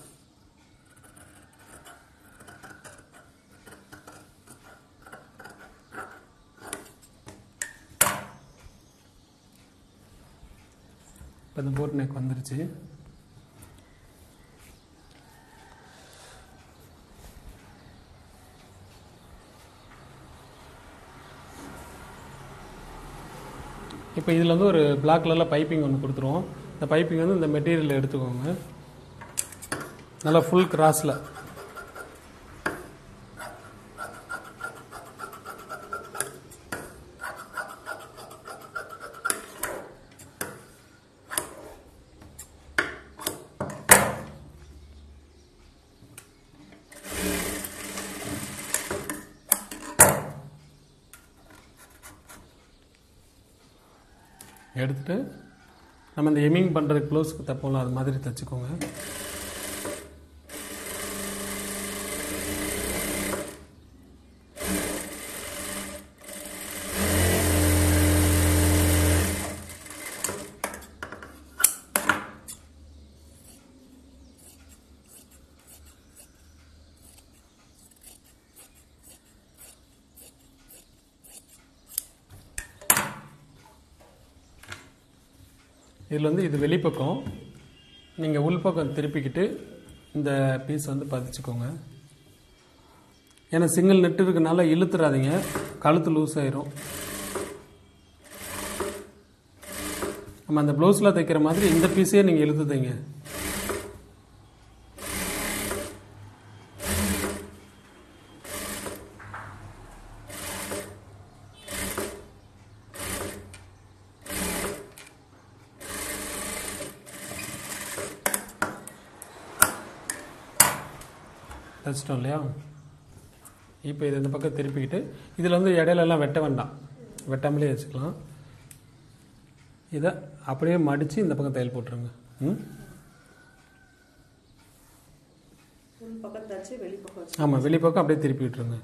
இப்போ இந்த போட் நெக் வந்துருச்சு இப்போ இதில் வந்து ஒரு பிளாக் கலரில் பைப்பிங் ஒன்று கொடுத்துருவோம் இந்த பைப்பிங் வந்து இந்த மெட்டீரியல் எடுத்துக்கோங்க நல்லா ஃபுல் கிராஸில் எடுத்துட்டு நம்ம இந்த எமிங் பண்ணுறதுக்கு க்ளோஸ்க்கு தப்போம்ல அது மாதிரி தைச்சிக்கோங்க இதில் வந்து இது வெளிப்பக்கம் நீங்கள் உள்பக்கம் திருப்பிக்கிட்டு இந்த பீஸ் வந்து பதிச்சுக்கோங்க ஏன்னா சிங்கிள் நெட் இருக்கனால இழுத்துறாதீங்க கழுத்து லூஸ் ஆயிரும் நம்ம அந்த ப்ளவுஸில் தைக்கிற மாதிரி இந்த பீஸையே நீங்கள் இழுத்து தைங்க தைச்சிட்டோம் இல்லையா இப்போ இது இந்த பக்கம் திருப்பிக்கிட்டு இதில் வந்து இடையில எல்லாம் வெட்ட வேண்டாம் வெட்டாமலே வச்சுக்கலாம் இதை அப்படியே மடித்து இந்த பக்கம் தையல் போட்டுருங்க ம் உள் பக்கம் தச்சு வெளிப்பக்கம் வச்சு ஆமாம் வெளிப்பக்கம் அப்படியே திருப்பி விட்டுருங்க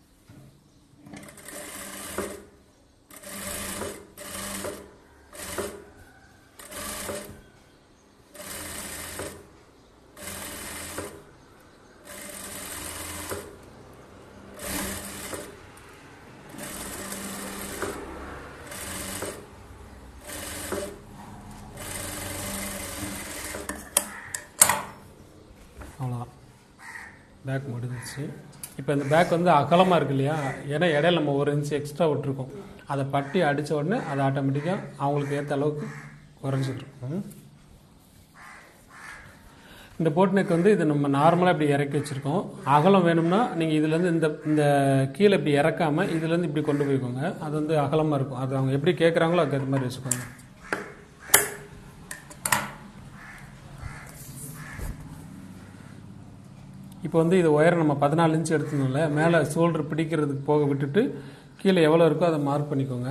அவ்வளோதான் பேக் முடிஞ்சிச்சு இப்போ இந்த பேக் வந்து அகலமாக இருக்கு இல்லையா ஏன்னா இடையில நம்ம ஒரு இன்ச்சு எக்ஸ்ட்ரா விட்டுருக்கோம் அதை பட்டி அடித்த உடனே அது ஆட்டோமேட்டிக்காக அவங்களுக்கு ஏற்ற அளவுக்கு குறைஞ்சிட்ருக்கும் இந்த போட் நெக் வந்து இது நம்ம நார்மலாக இப்படி இறக்கி வச்சுருக்கோம் அகலம் வேணும்னா நீங்கள் இதுலேருந்து இந்த இந்த கீழே இப்படி இறக்காமல் இதுலேருந்து இப்படி கொண்டு போய்க்கோங்க அது வந்து அகலமாக இருக்கும் அது அவங்க எப்படி கேட்குறாங்களோ அதுக்கேற்ற மாதிரி வச்சுக்கோங்க இப்போ வந்து இது ஒயர் நம்ம பதினாலு இன்ச்சு எடுத்துக்கணும்ல மேலே ஷோல்டர் பிடிக்கிறதுக்கு போக விட்டுட்டு கீழே எவ்வளோ இருக்கோ அதை மார்க் பண்ணிக்கோங்க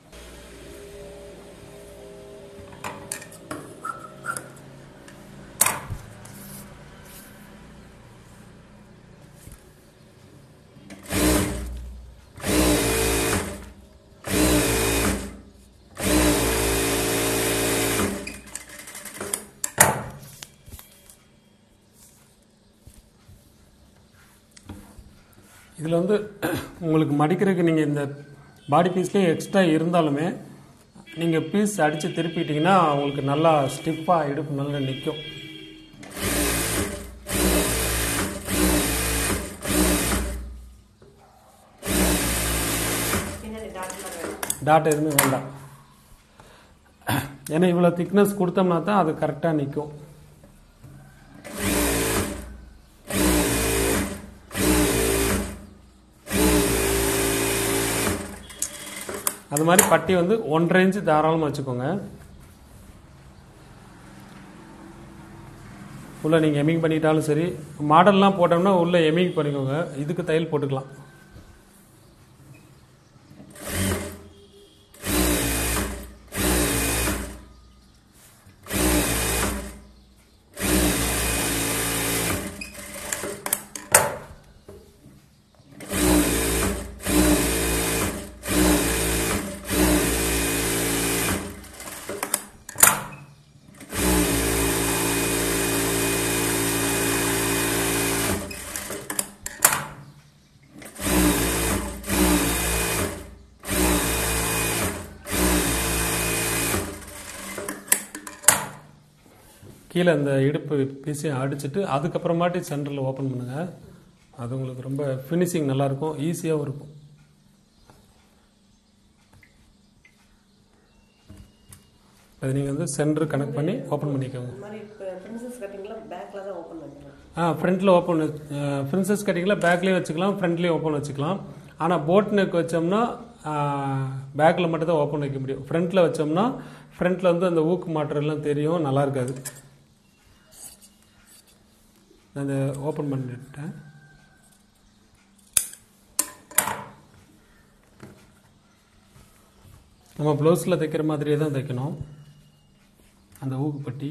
இதில் வந்து உங்களுக்கு மடிக்கிறதுக்கு நீங்கள் இந்த பாடி பீஸ்லேயே எக்ஸ்ட்ரா இருந்தாலுமே நீங்கள் பீஸ் அடித்து திருப்பிட்டீங்கன்னா உங்களுக்கு நல்லா ஸ்டிஃபாக இடுப்பு நல்லா நிற்கும் பின்னாடி டாக்டர் வேணும் டாட் எதுவுமே வேண்டாம் ஏன்னா இவ்வளோ திக்னஸ் கொடுத்தோம்னா தான் அது கரெக்டாக நிற்கும் அது மாதிரி பட்டி வந்து ஒன்றரை இன்ச்சு தாராளமாக வச்சுக்கோங்க உள்ள நீங்கள் எமிங் பண்ணிட்டாலும் சரி மாடல்லாம் போட்டோம்னா உள்ள எமிங் பண்ணிக்கோங்க இதுக்கு தையல் போட்டுக்கலாம் கீழே அந்த இடுப்பு பீஸையும் அடிச்சுட்டு அதுக்கப்புறமாட்டி சென்டரில் ஓப்பன் பண்ணுங்க அது உங்களுக்கு ரொம்ப ஃபினிஷிங் நல்லாயிருக்கும் ஈஸியாகவும் இருக்கும் அது நீங்கள் வந்து சென்டர் கனெக்ட் பண்ணி ஓப்பன் பண்ணிக்கோங்க இந்த மாதிரி இப்போ பிரின்சஸ் கட்டிங்லாம் பேக்கில் தான் ஓப்பன் பண்ணுறோம் ஆ ஃப்ரண்ட்டில் ஓப்பன் பிரின்சஸ் கட்டிங்கில் பேக்லேயும் வச்சுக்கலாம் ஃப்ரண்ட்லேயும் ஓப்பன் வச்சுக்கலாம் ஆனால் போட் நெக் வச்சோம்னா பேக்கில் மட்டும் தான் ஓப்பன் வைக்க முடியும் ஃப்ரண்ட்டில் வச்சோம்னா ஃப்ரண்ட்டில் வந்து அந்த ஊக்கு மாற்றெல்லாம் தெரியும் நல்லா இருக்காது நான் அதை ஓப்பன் பண்ணிட்டேன் நம்ம ப்ளவுஸில் தைக்கிற மாதிரியே தான் தைக்கணும் அந்த ஊக்குப்பட்டி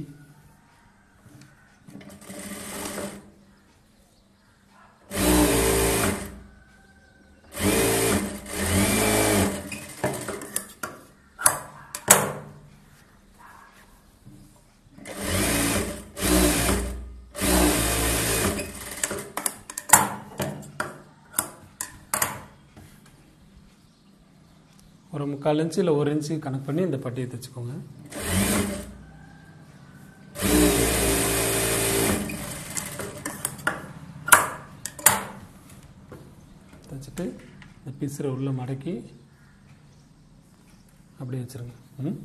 ஒரு முக்கால் இன்ச்சு இல்லை ஒரு இன்ச்சு கணக்கு பண்ணி இந்த பட்டியை தைச்சுக்கோங்க வச்சுட்டு இந்த பிசுரை உள்ளே மடக்கி அப்படியே வச்சுருங்க ம்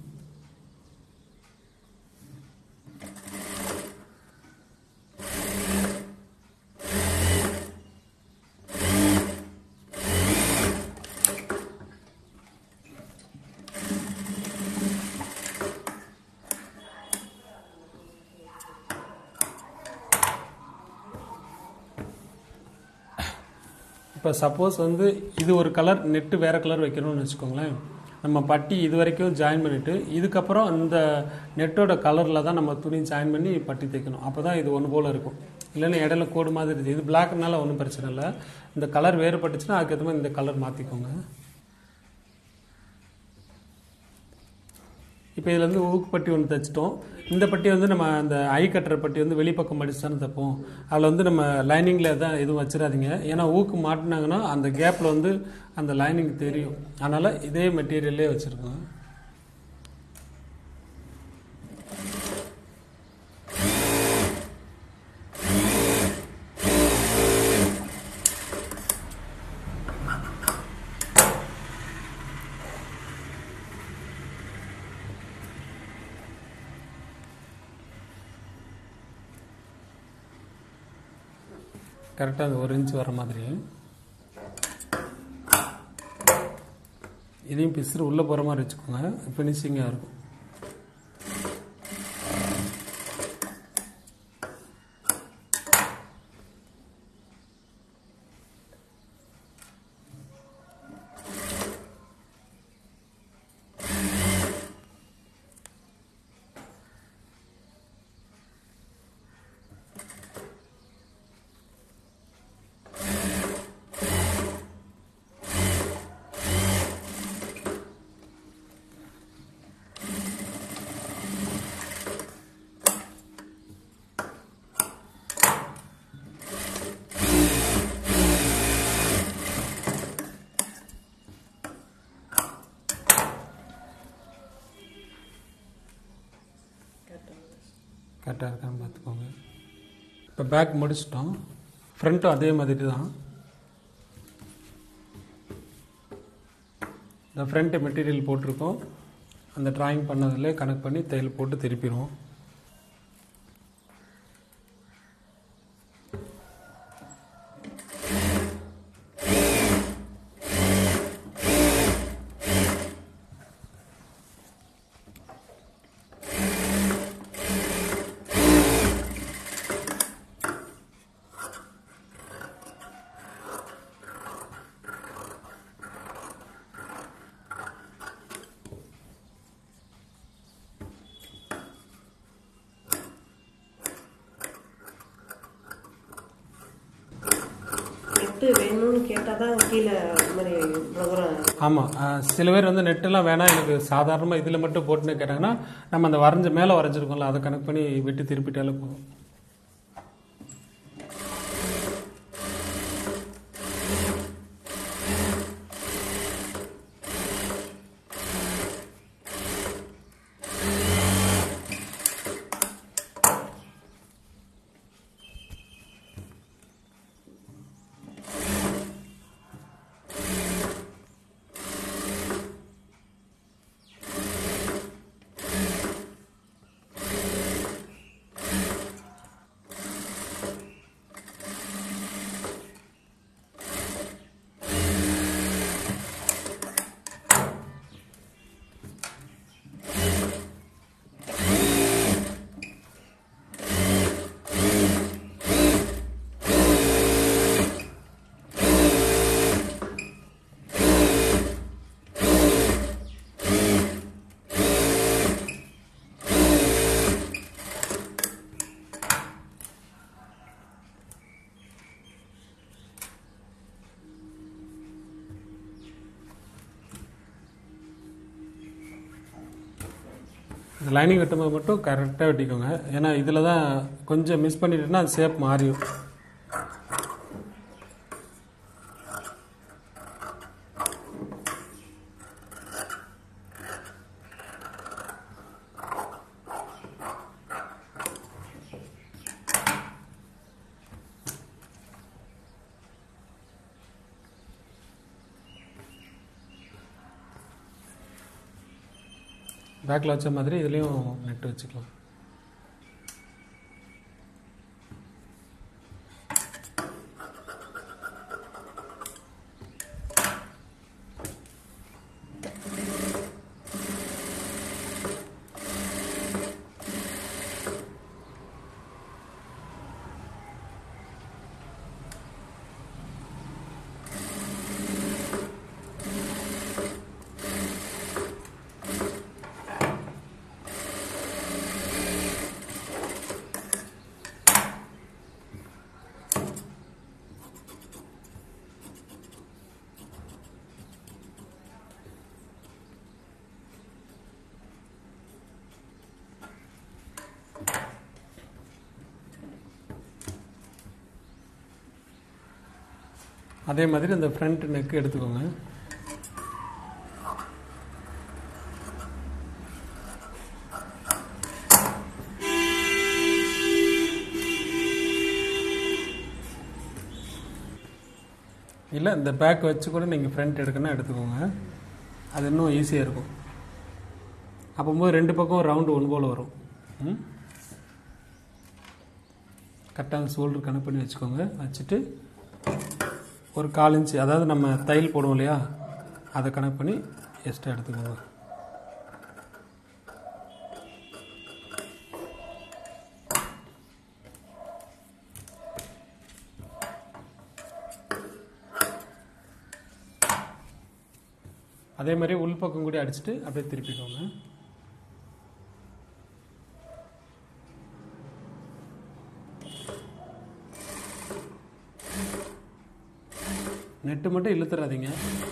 இப்போ சப்போஸ் வந்து இது ஒரு கலர் நெட்டு வேறு கலர் வைக்கணும்னு வச்சுக்கோங்களேன் நம்ம பட்டி இது வரைக்கும் ஜாயின் பண்ணிவிட்டு இதுக்கப்புறம் அந்த நெட்டோட கலரில் தான் நம்ம துணி ஜாயின் பண்ணி பட்டி தைக்கணும் அப்போ தான் இது ஒன்று போல் இருக்கும் இல்லைன்னா இடையில கோடு மாதிரி இருக்குது இது பிளாக்னால ஒன்றும் பிரச்சனை இல்லை இந்த கலர் வேறுபட்டுச்சுன்னா அதுக்கேற்ற மாதிரி இந்த கலர் மாற்றிக்கோங்க இப்போ இதில் வந்து ஊக்கு பட்டி ஒன்று தைச்சிட்டோம் இந்த பட்டி வந்து நம்ம அந்த ஐ கட்டுற பட்டி வந்து வெளிப்பக்கம் மடிச்சு தானே தைப்போம் அதில் வந்து நம்ம லைனிங்கில் தான் எதுவும் வச்சிடாதீங்க ஏன்னா ஊக்கு மாட்டினாங்கன்னா அந்த கேப்பில் வந்து அந்த லைனிங் தெரியும் அதனால் இதே மெட்டீரியல்லே வச்சுருக்கோம் கரெக்டாக அது ஒரு இன்ச் வர மாதிரி இதையும் பிசுறு உள்ளே போகிற மாதிரி வச்சுக்கோங்க ஃபினிஷிங்காக இருக்கும் கரெக்டாக இருக்கான்னு பார்த்துக்கோங்க இப்போ பேக் முடிச்சிட்டோம் ஃப்ரண்ட்டும் அதே மாதிரி தான் இந்த ஃப்ரண்ட் மெட்டீரியல் போட்டிருக்கோம் அந்த டிராயிங் பண்ணதில் கனெக்ட் பண்ணி தையல் போட்டு திருப்பிடுவோம் நெட்டு வேணும்னு கேட்டால் தான் கீழே இந்த மாதிரி ப்ரோக்ராம் ஆமாம் சில பேர் வந்து நெட்டெல்லாம் வேணாம் எனக்கு சாதாரணமாக இதில் மட்டும் போட்டுன்னு கேட்டாங்கன்னா நம்ம அந்த வரைஞ்ச மேலே வரைஞ்சிருக்கோம்ல அதை கனெக்ட் பண்ணி விட்டு திருப்பிட்டாலே போதும் இந்த லைனிங் வெட்டும்போது மட்டும் கரெக்டாக வெட்டிக்கோங்க ஏன்னா இதில் தான் கொஞ்சம் மிஸ் பண்ணிட்டேன்னா அது ஷேப் மாறிடும் பேக்கில் வச்ச மாதிரி இதுலேயும் நெட் வச்சுக்கலாம் அதே மாதிரி இந்த ஃப்ரண்ட் நெக் எடுத்துக்கோங்க இல்லை இந்த பேக் வச்சு கூட நீங்கள் ஃப்ரண்ட் எடுக்கணும்னா எடுத்துக்கோங்க அது இன்னும் ஈஸியாக இருக்கும் அப்போம்போது ரெண்டு பக்கம் ரவுண்டு ஒன் போல் வரும் ம் கரெக்டாக ஷோல்டர் கனெக்ட் பண்ணி வச்சுக்கோங்க வச்சுட்டு ஒரு கால் இன்ச்சு அதாவது நம்ம தையல் போடுவோம் இல்லையா அதை கனெக்ட் பண்ணி எக்ஸ்ட்ரா எடுத்துக்கோங்க அதே மாதிரி உள்பக்கம் கூட அடிச்சுட்டு அப்படியே திருப்பிக்கோங்க நெட்டு மட்டும் இழுத்துறாதீங்க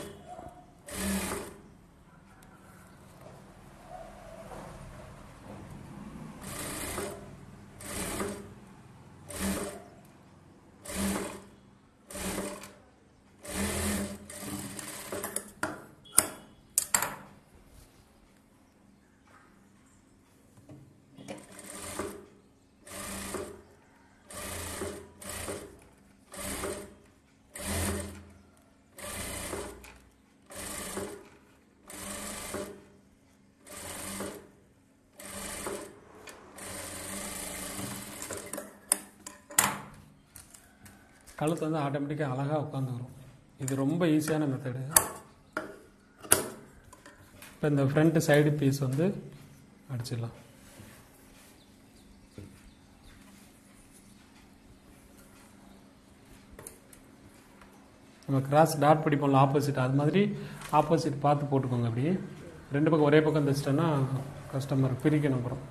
கழுத்து வந்து ஆட்டோமேட்டிக்காக அழகாக உட்காந்துக்கிறோம் இது ரொம்ப ஈஸியான மெத்தடு இப்போ இந்த ஃப்ரண்ட் சைடு பீஸ் வந்து அடிச்சிடலாம் நம்ம கிராஸ் டாட் பிடிப்போம்ல ஆப்போசிட் அது மாதிரி ஆப்போசிட் பார்த்து போட்டுக்கோங்க அப்படியே ரெண்டு பக்கம் ஒரே பக்கம் தைச்சிட்டோன்னா கஸ்டமர் பிரிக்கணும் அப்புறம்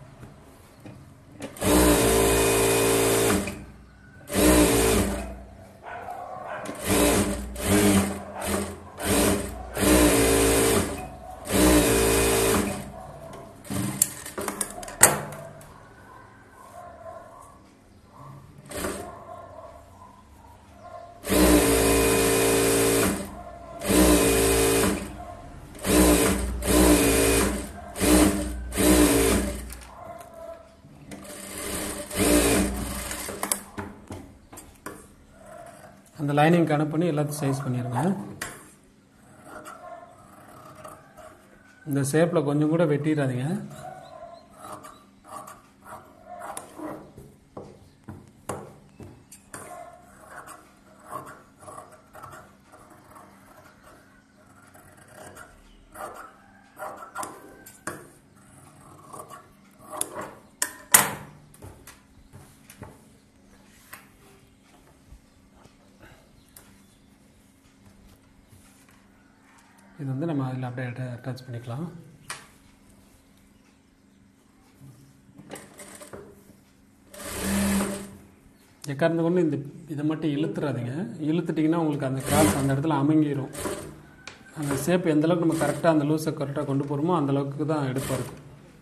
அந்த லைனிங் கனெக்ட் பண்ணி எல்லாத்தையும் சைஸ் பண்ணிடுங்க இந்த ஷேப்பில் கொஞ்சம் கூட வெட்டிடாதீங்க இது வந்து நம்ம அதில் அப்படியே அட்டாச் பண்ணிக்கலாம் எக்காரணத்தை கொண்டு இந்த இதை மட்டும் இழுத்துறாதீங்க இழுத்துட்டிங்கன்னா உங்களுக்கு அந்த கிராஸ் அந்த இடத்துல அமுங்கிரும் அந்த ஷேப் எந்த அளவுக்கு நம்ம கரெக்டாக அந்த லூஸை கரெக்டாக கொண்டு போகிறோமோ அந்த அளவுக்கு தான் எடுப்பாக இருக்கும்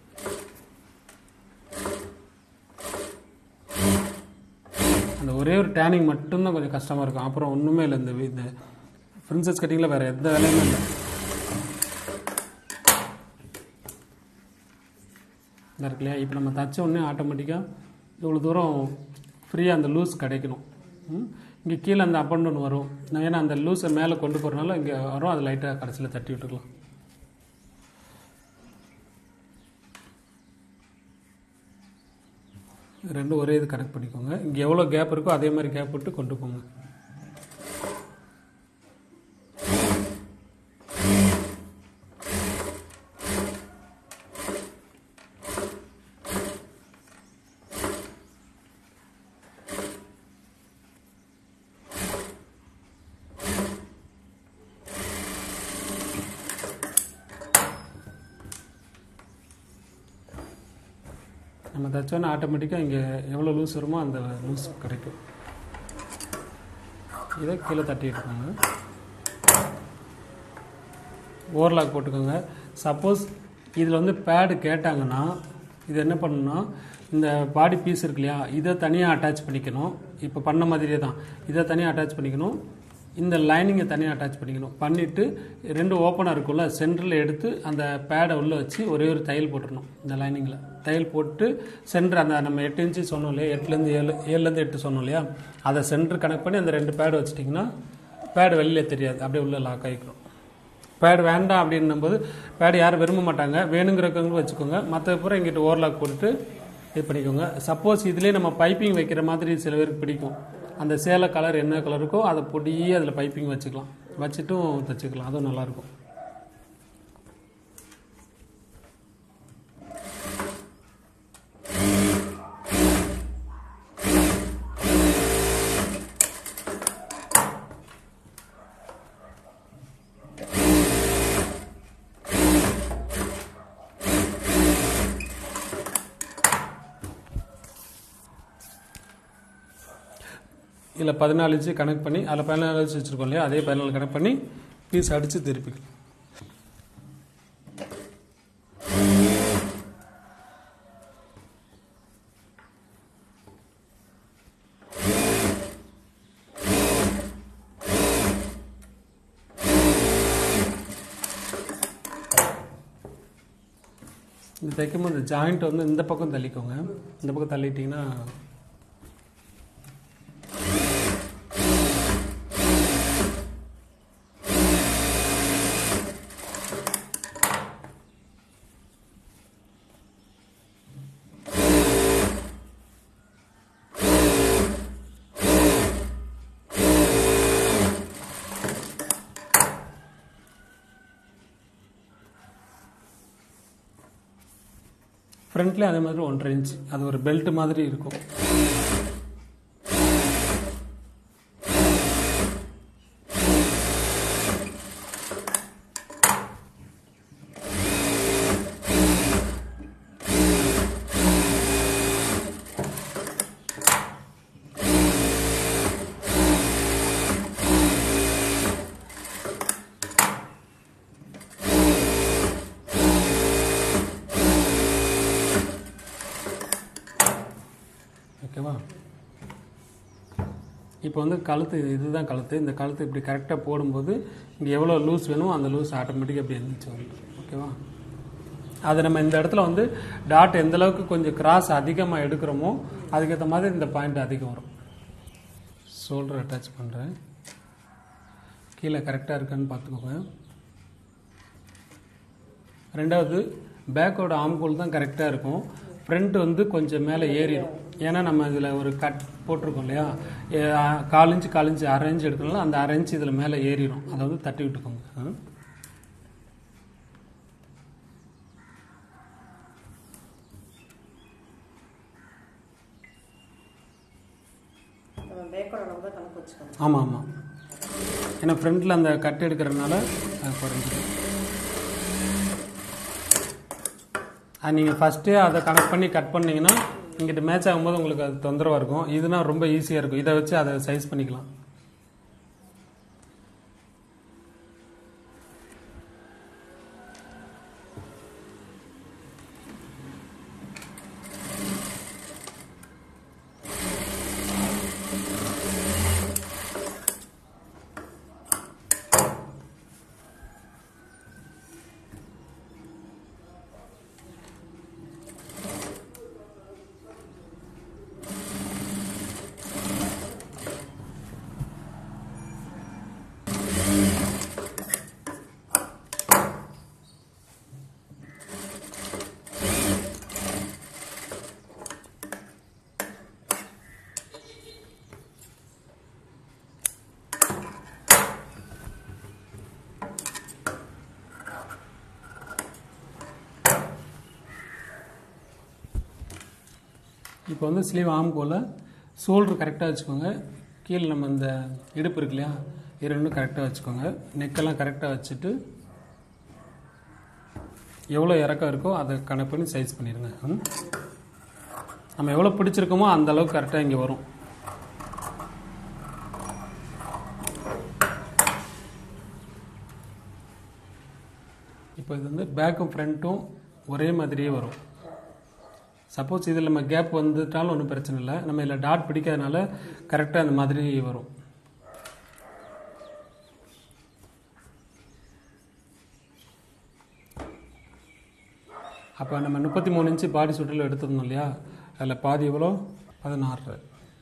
அந்த ஒரே ஒரு டேனிங் மட்டும்தான் கொஞ்சம் கஷ்டமாக இருக்கும் அப்புறம் ஒன்றுமே இல்லை இந்த வி- இந்த பிரின்சஸ் கட்டிங்கில் வேறு எந்த வேலையுமே இல்லை இந்த இருக்கு இல்லையா இப்போ நம்ம தச்ச உடனே ஆட்டோமேட்டிக்காக இவ்வளோ தூரம் ஃப்ரீயாக அந்த லூஸ் கிடைக்கணும் இங்கே கீழே அந்த அப் அண்ட் டவுன் வரும் நான் ஏன்னா அந்த லூஸை மேலே கொண்டு போகிறனால இங்கே வரும் அது லைட்டாக கடைசியில் தட்டி விட்டுக்கலாம் ரெண்டும் ஒரே இது கனெக்ட் பண்ணிக்கோங்க இங்கே எவ்வளோ கேப் இருக்கோ அதே மாதிரி கேப் விட்டு கொண்டு போங்க நம்ம தைச்சோன்னா ஆட்டோமேட்டிக்காக இங்கே எவ்வளோ லூஸ் வருமோ அந்த லூஸ் கிடைக்கும் இதை கீழே தட்டி எடுக்கோங்க ஓவர்லாக் போட்டுக்கோங்க சப்போஸ் இதில் வந்து பேடு கேட்டாங்கன்னா இது என்ன பண்ணணும்னா இந்த பாடி பீஸ் இருக்கு இல்லையா இதை தனியாக அட்டாச் பண்ணிக்கணும் இப்போ பண்ண மாதிரியே தான் இதை தனியாக அட்டாச் பண்ணிக்கணும் இந்த லைனிங்கை தனியாக அட்டாச் பண்ணிக்கணும் பண்ணிவிட்டு ரெண்டு ஓப்பனாக இருக்கும்ல சென்டரில் எடுத்து அந்த பேடை உள்ளே வச்சு ஒரே ஒரு தையல் போட்டுடணும் இந்த லைனிங்கில் தையல் போட்டு சென்டர் அந்த நம்ம எட்டு இன்ச்சு சொன்னோம் இல்லையா எட்டுலேருந்து ஏழு ஏழுலேருந்து எட்டு சொன்னோம் இல்லையா அதை சென்டர் கனெக்ட் பண்ணி அந்த ரெண்டு பேடு வச்சிட்டிங்கன்னா பேடு வெளியில தெரியாது அப்படியே உள்ளே லாக் ஆகிக்கிறோம் பேட் வேண்டாம் அப்படின்னும் போது பேட் யாரும் விரும்ப மாட்டாங்க வேணுங்கிறவங்க வச்சுக்கோங்க மற்ற பூரா இங்கிட்ட ஓவர்லாக் போட்டுட்டு இது பண்ணிக்கோங்க சப்போஸ் இதுலேயே நம்ம பைப்பிங் வைக்கிற மாதிரி சில பேருக்கு பிடிக்கும் அந்த சேலை கலர் என்ன கலர் இருக்கோ அதை பொடியே அதில் பைப்பிங் வச்சுக்கலாம் வச்சுட்டும் தைச்சிக்கலாம் அதுவும் நல்லாயிருக்கும் இதில் பதினாலு இன்ச்சு கனெக்ட் பண்ணி அதில் பதினாலு இன்ச்சு வச்சுருக்கோம் இல்லையா அதே பதினாலு கனெக்ட் பண்ணி பீஸ் அடித்து திருப்பிக்கலாம் இது தைக்கும்போது இந்த ஜாயிண்ட் வந்து இந்த பக்கம் தள்ளிக்கோங்க இந்த பக்கம் தள்ளிட்டிங்கன்னா ஃப்ரண்ட்லேயும் அதே மாதிரி ஒன்றரை இன்ச் அது ஒரு பெல்ட் மாதிரி இருக்கும் ஓகேவா இப்போ வந்து கழுத்து இதுதான் கழுத்து இந்த கழுத்து இப்படி கரெக்டாக போடும்போது இங்கே எவ்வளோ லூஸ் வேணுமோ அந்த லூஸ் ஆட்டோமேட்டிக்காக அப்படி எழுந்திரிச்சு வரும் ஓகேவா அது நம்ம இந்த இடத்துல வந்து டாட் எந்த அளவுக்கு கொஞ்சம் கிராஸ் அதிகமாக எடுக்கிறோமோ அதுக்கேற்ற மாதிரி இந்த பாயிண்ட் அதிகம் வரும் ஷோல்டர் அட்டாச் பண்ணுறேன் கீழே கரெக்டாக இருக்கான்னு பார்த்துக்கோங்க ரெண்டாவது பேக்கோட ஆம்கோல் தான் கரெக்டாக இருக்கும் ஃப்ரண்ட் வந்து கொஞ்சம் மேலே ஏறிடும் ஏன்னா நம்ம இதில் ஒரு கட் போட்டிருக்கோம் இல்லையா ஏ, ஆ, கால் இன்ச்சு கால் இன்ச்சு அரை இன்ச்சு எடுக்கணும்ல அந்த அரை இன்ச்சு இதில் மேலே ஏறிடும் அதை வந்து தட்டி விட்டுக்கோங்க ஆ. நம்ம பேக்கோட அளவு தான் கணக்கு வச்சுக்கணும் ஆமாம் ஆமாம் ஏன்னா ஃப்ரண்ட்டில் அந்த கட் எடுக்கிறதுனால அது குறைஞ்சிடும் அது நீங்கள் ஃபஸ்ட்டே அதை கனெக்ட் பண்ணி கட் பண்ணீங்கன்னா இங்கிட்ட மேட்ச் ஆகும்போது உங்களுக்கு அது தொந்தரவாக இருக்கும் இதுனா ரொம்ப ஈஸியாக இருக்கும் இதை வச்சு அதை சைஸ் பண்ணிக்கலாம் இப்போ வந்து ஸ்லீவ் ஆம் போல் ஷோல்டர் கரெக்டாக வச்சுக்கோங்க கீழே நம்ம இந்த இடுப்பு இருக்கு இல்லையா இது ரெண்டும் கரெக்டாக வச்சுக்கோங்க நெக்கெல்லாம் கரெக்டாக வச்சுட்டு எவ்வளோ இறக்கம் இருக்கோ அதை கணக்கு பண்ணி சைஸ் பண்ணிடுங்க ம்? நம்ம எவ்வளோ பிடிச்சிருக்கோமோ அந்த அளவுக்கு கரெக்டாக இங்கே வரும் இப்போ இது வந்து பேக்கும் ஃப்ரண்ட்டும் ஒரே மாதிரியே வரும் சப்போஸ் இதில் நம்ம கேப் வந்துட்டாலும் ஒன்றும் பிரச்சனை இல்லை நம்ம இதில் டாட் பிடிக்காதனால கரெக்டாக அந்த மாதிரி வரும் அப்போ நம்ம முப்பத்தி மூணு இன்ச்சு பாடி சுற்றில் எடுத்திருந்தோம் இல்லையா அதில் பாதி எவ்வளோ பதினாறு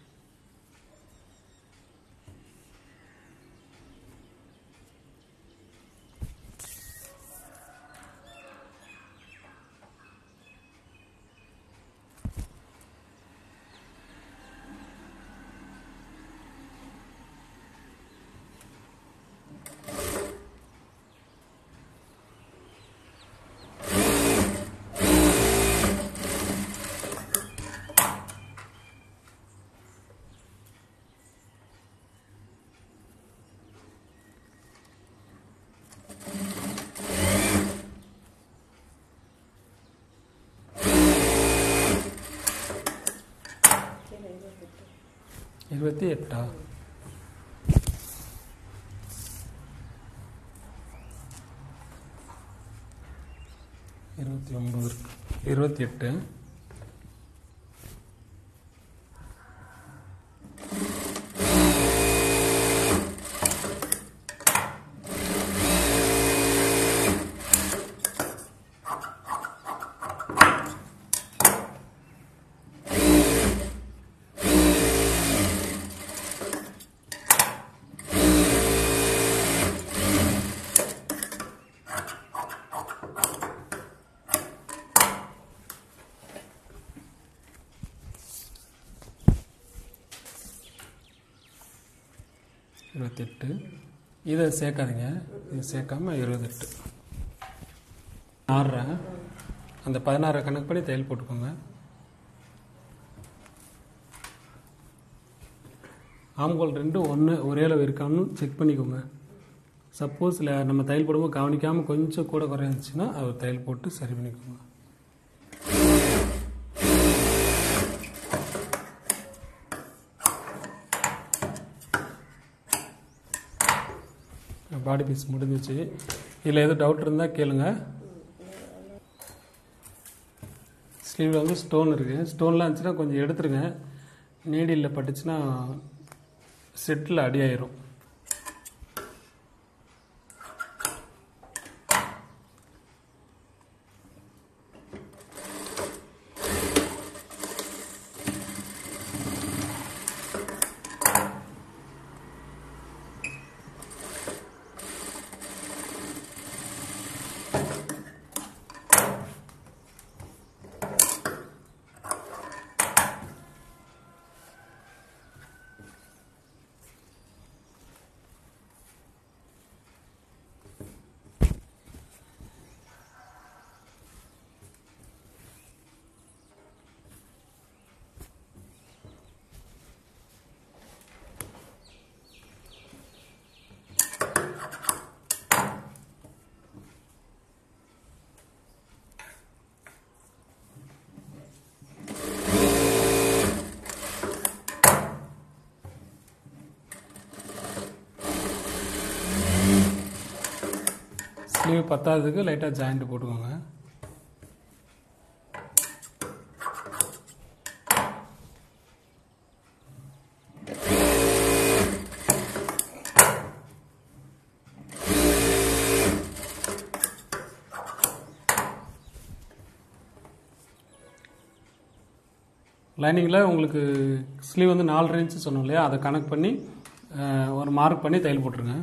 இருபத்தி எட்டா இருபத்தி ஒன்பது இருக்கு. இருபத்தி எட்டு இருபத்தெட்டு இதை சேர்க்காதீங்க இது சேர்க்காம இருபத்தெட்டு ஆறரை அந்த பதினாறு கணக்கு படி தையல் போட்டுக்கோங்க ஆம்கோல் ரெண்டு ஒன்று ஒரே அளவு இருக்கான்னு செக் பண்ணிக்கோங்க சப்போஸ் நம்ம தையல் போடும்போது கவனிக்காமல் கொஞ்சம் கூட குறைஞ்சிச்சுன்னா அவர் தையல் போட்டு சரி பண்ணிக்கோங்க பாடி பீஸ் முடிஞ்சிச்சு இதில் எதுவும் டவுட் இருந்தால் கேளுங்க ஸ்லீவில் வந்து ஸ்டோன் இருக்குது ஸ்டோன்லாம் இருந்துச்சுன்னா கொஞ்சம் எடுத்துருங்க நீடியில் பட்டுச்சுன்னா செட்டில் அடி ஆயிரும் ஸ்லீவ் பத்தாததுக்கு லைட்டாக ஜாயிண்ட் போட்டுக்கோங்க லைனிங்கில் உங்களுக்கு ஸ்லீவ் வந்து நாலரை இன்ச்சு சொன்னோம் இல்லையா அதை கணக்கு பண்ணி அஹ், ஒரு மார்க் பண்ணி தையல் போட்டுருங்க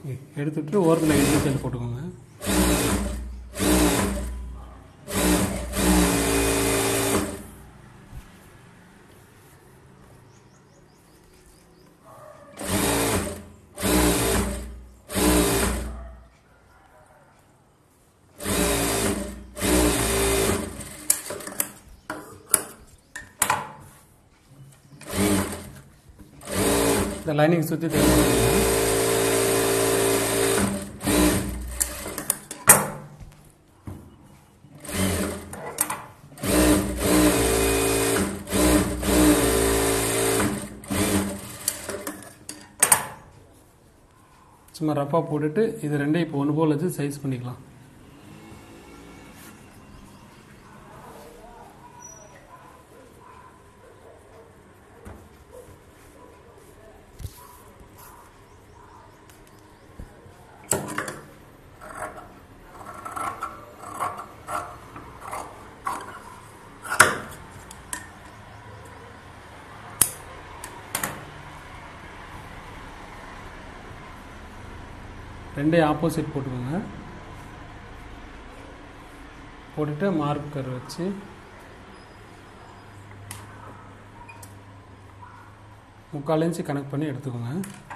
எடுத்துட்டு ஓரத்தில் இட்லி கல் போட்டுக்கோங்க இந்த லைனிங் சுற்றி தேவைப்படுங்க சும்மா ரஃபாக போட்டுட்டு இது ரெண்டையும் இப்போ ஒன்று போல் வச்சு சைஸ் பண்ணிக்கலாம் ரெண்டையும் ஆப்போசிட் போட்டுக்கோங்க போட்டுட்டு மார்க்கர் வச்சு முக்கால் இன்ச்சு கனெக்ட் பண்ணி எடுத்துக்கோங்க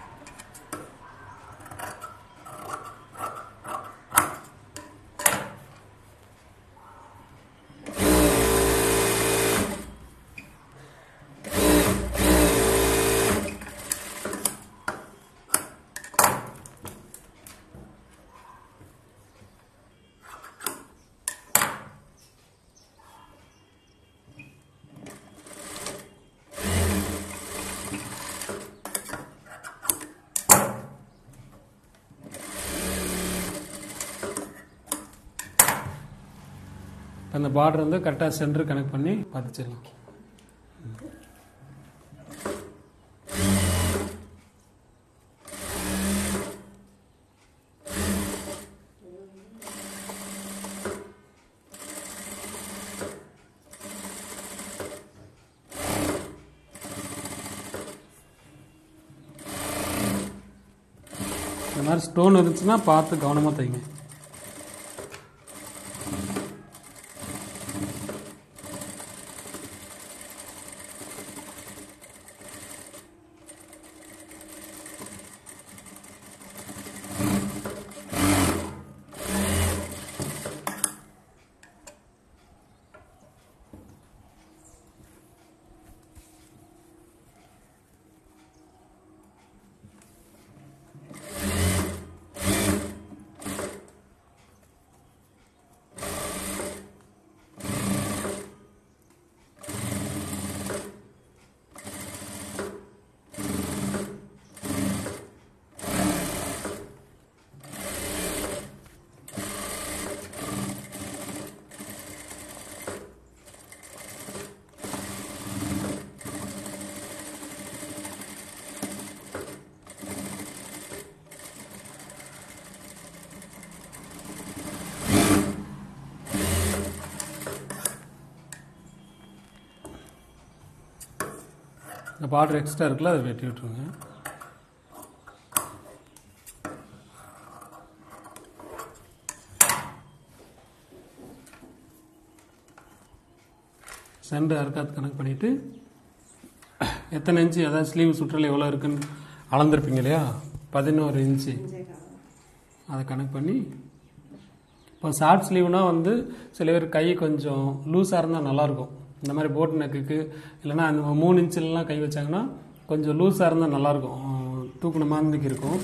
அந்த பார்டர் வந்து கரெக்டாக சென்டர் கனெக்ட் பண்ணி பதிச்சிடலாம் இந்த மாதிரி ஸ்டோன் இருந்துச்சுன்னா பார்த்து கவனமாக தைங்க இந்த பார்டர் எக்ஸ்ட்ரா இருக்குல்ல அதை வெட்டி விட்டுருங்க சென்டர் அறுக்காத்து கணக்கு பண்ணிவிட்டு எத்தனை இன்ச்சு அதாவது ஸ்லீவ் சுற்றல் எவ்வளோ இருக்குன்னு அளந்திருப்பீங்க இல்லையா பதினோரு இன்ச்சு அதை கணக்கு பண்ணி இப்போ ஷார்ட் ஸ்லீவ்னா வந்து சில பேர் கை கொஞ்சம் லூஸாக இருந்தால் நல்லாயிருக்கும் இந்த மாதிரி போட் நெக்குக்கு இல்லைன்னா அந்த மூணு இன்ச்சிலலாம் கை வச்சாங்கன்னா கொஞ்சம் லூஸாக இருந்தால் நல்லாயிருக்கும் தூக்குன மாதிரி இருக்கும்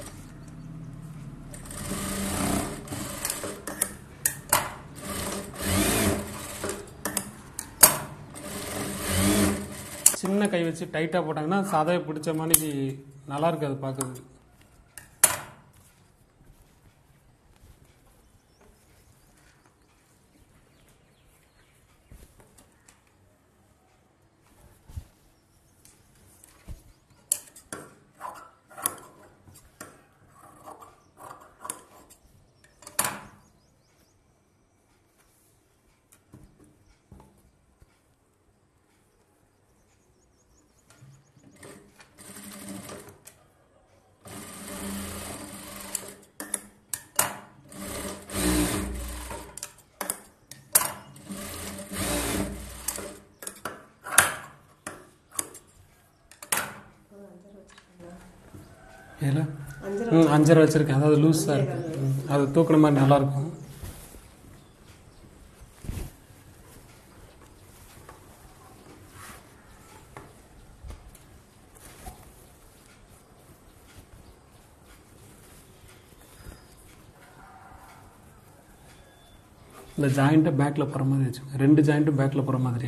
சின்ன கை வச்சு டைட்டாக போட்டாங்கன்னா சாதாவே பிடிச்ச மாதிரி நல்லா இருக்காது பார்க்கறதுக்கு இதில் அஞ்சரை ம் அஞ்சரை வச்சுருக்கேன் அதாவது லூஸாக இருக்கு ம், அது தூக்குன மாதிரி நல்லாயிருக்கும் இந்த ஜாயிண்ட்டை பேக்கில் போகிற மாதிரி வச்சுக்கோங்க ரெண்டு ஜாயிண்ட்டும் பேக்கில் போகிற மாதிரி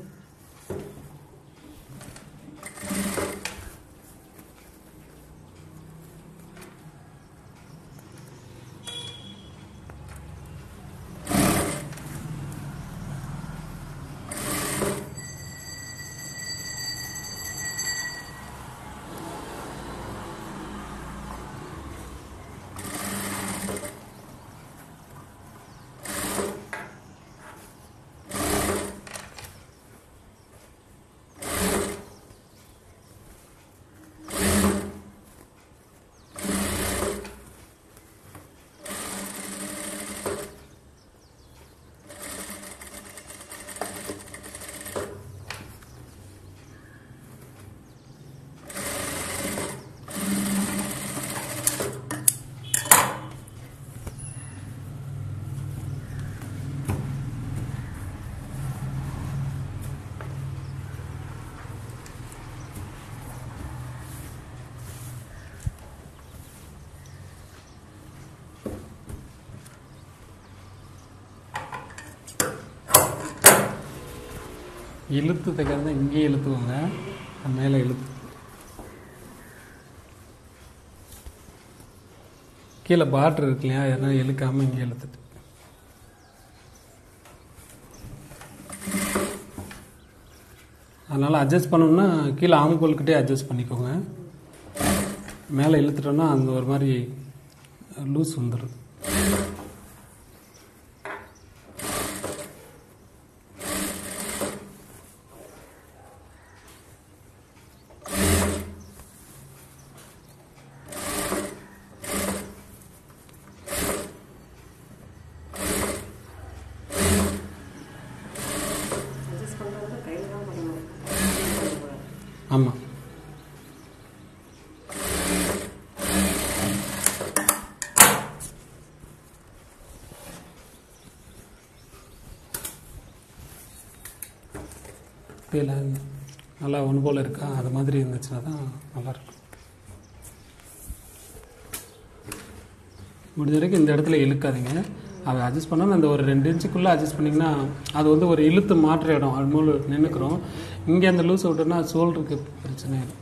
இழுத்து தைக்கிறதா இங்கேயே இழுத்துக்கோங்க மேலே இழுத்து கீழே பாட்ரு இருக்கு இல்லையா எதனா இழுக்காம இங்கே இழுத்துட்டு அதனால் அட்ஜஸ்ட் பண்ணணும்னா கீழே ஆம்கோல்கிட்டே அட்ஜஸ்ட் பண்ணிக்கோங்க மேலே இழுத்துட்டோம்னா அந்த ஒரு மாதிரி லூஸ் வந்துடுது அட்ஜஸ்ட் பண்ணுறது கையில் தான் பண்ணணும் ஆமாம் இதில் நல்லா ஒன்று போல் இருக்கா அது மாதிரி இருந்துச்சுன்னா தான் நல்லாயிருக்கும் முடிஞ்ச வரைக்கும் இந்த இடத்துல இழுக்காதீங்க அதை அட்ஜஸ்ட் பண்ணால் அந்த ஒரு ரெண்டு இன்ச்சுக்குள்ளே அட்ஜஸ்ட் பண்ணிங்கன்னா அது வந்து ஒரு இழுத்து மாற்ற இடம் அது மூலம் நின்றுக்கிறோம் இங்கே அந்த லூஸ் விட்டோன்னா சோல்டருக்கு பிரச்சனை இருக்கும்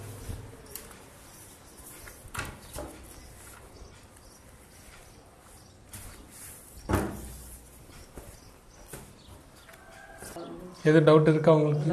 எது டவுட் இருக்கா உங்களுக்கு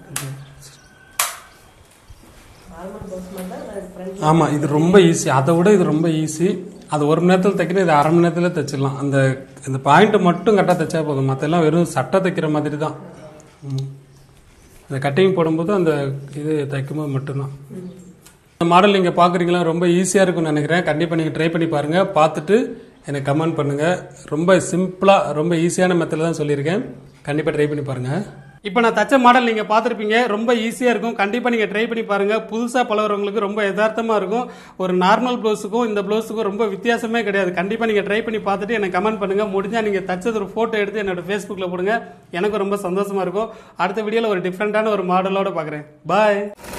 நார்மல் பஸ் மாதிரி தான் ஃப்ரெண்ட் ஆமாம் இது ரொம்ப ஈஸி அதை விட இது ரொம்ப ஈஸி அது ஒரு மணி நேரத்தில் தைக்கணும் இது அரை மணி நேரத்தில் தைச்சிடலாம் அந்த இந்த பாயிண்ட் மட்டும் கரெக்டாக தைச்சா போதும் மற்றெல்லாம் வெறும் சட்டை தைக்கிற மாதிரி தான் ம். இந்த கட்டிங் போடும்போது அந்த இது தைக்கும்போது மட்டும்தான் இந்த மாடல் நீங்கள் பார்க்குறீங்களா ரொம்ப ஈஸியாக இருக்கும்னு நினைக்கிறேன் கண்டிப்பாக நீங்கள் ட்ரை பண்ணி பாருங்கள் பார்த்துட்டு எனக்கு கமெண்ட் பண்ணுங்கள் ரொம்ப சிம்பிளாக ரொம்ப ஈஸியான மெத்தடில் தான் சொல்லியிருக்கேன் கண்டிப்பாக ட்ரை பண்ணி பாருங்கள் இப்போ நான் தச்ச மாடல் நீங்கள் பார்த்துருப்பீங்க ரொம்ப ஈஸியாக இருக்கும் கண்டிப்பாக நீங்கள் ட்ரை பண்ணி பாருங்கள் புதுசாக பழகுறவங்களுக்கு ரொம்ப யதார்த்தமாக இருக்கும் ஒரு நார்மல் ப்ளவுஸுக்கும் இந்த ப்ளவுஸுக்கும் ரொம்ப வித்தியாசமே கிடையாது கண்டிப்பாக நீங்கள் ட்ரை பண்ணி பார்த்துட்டு எனக்கு கமெண்ட் பண்ணுங்கள் முடிஞ்சால் நீங்கள் தச்சது ஒரு ஃபோட்டோ எடுத்து என்னோட ஃபேஸ்புக்கில் போடுங்க எனக்கு ரொம்ப சந்தோஷமாக இருக்கும் அடுத்த வீடியோவில் ஒரு டிஃப்ரெண்ட்டான ஒரு மாடலோட பார்க்குறேன் பாய்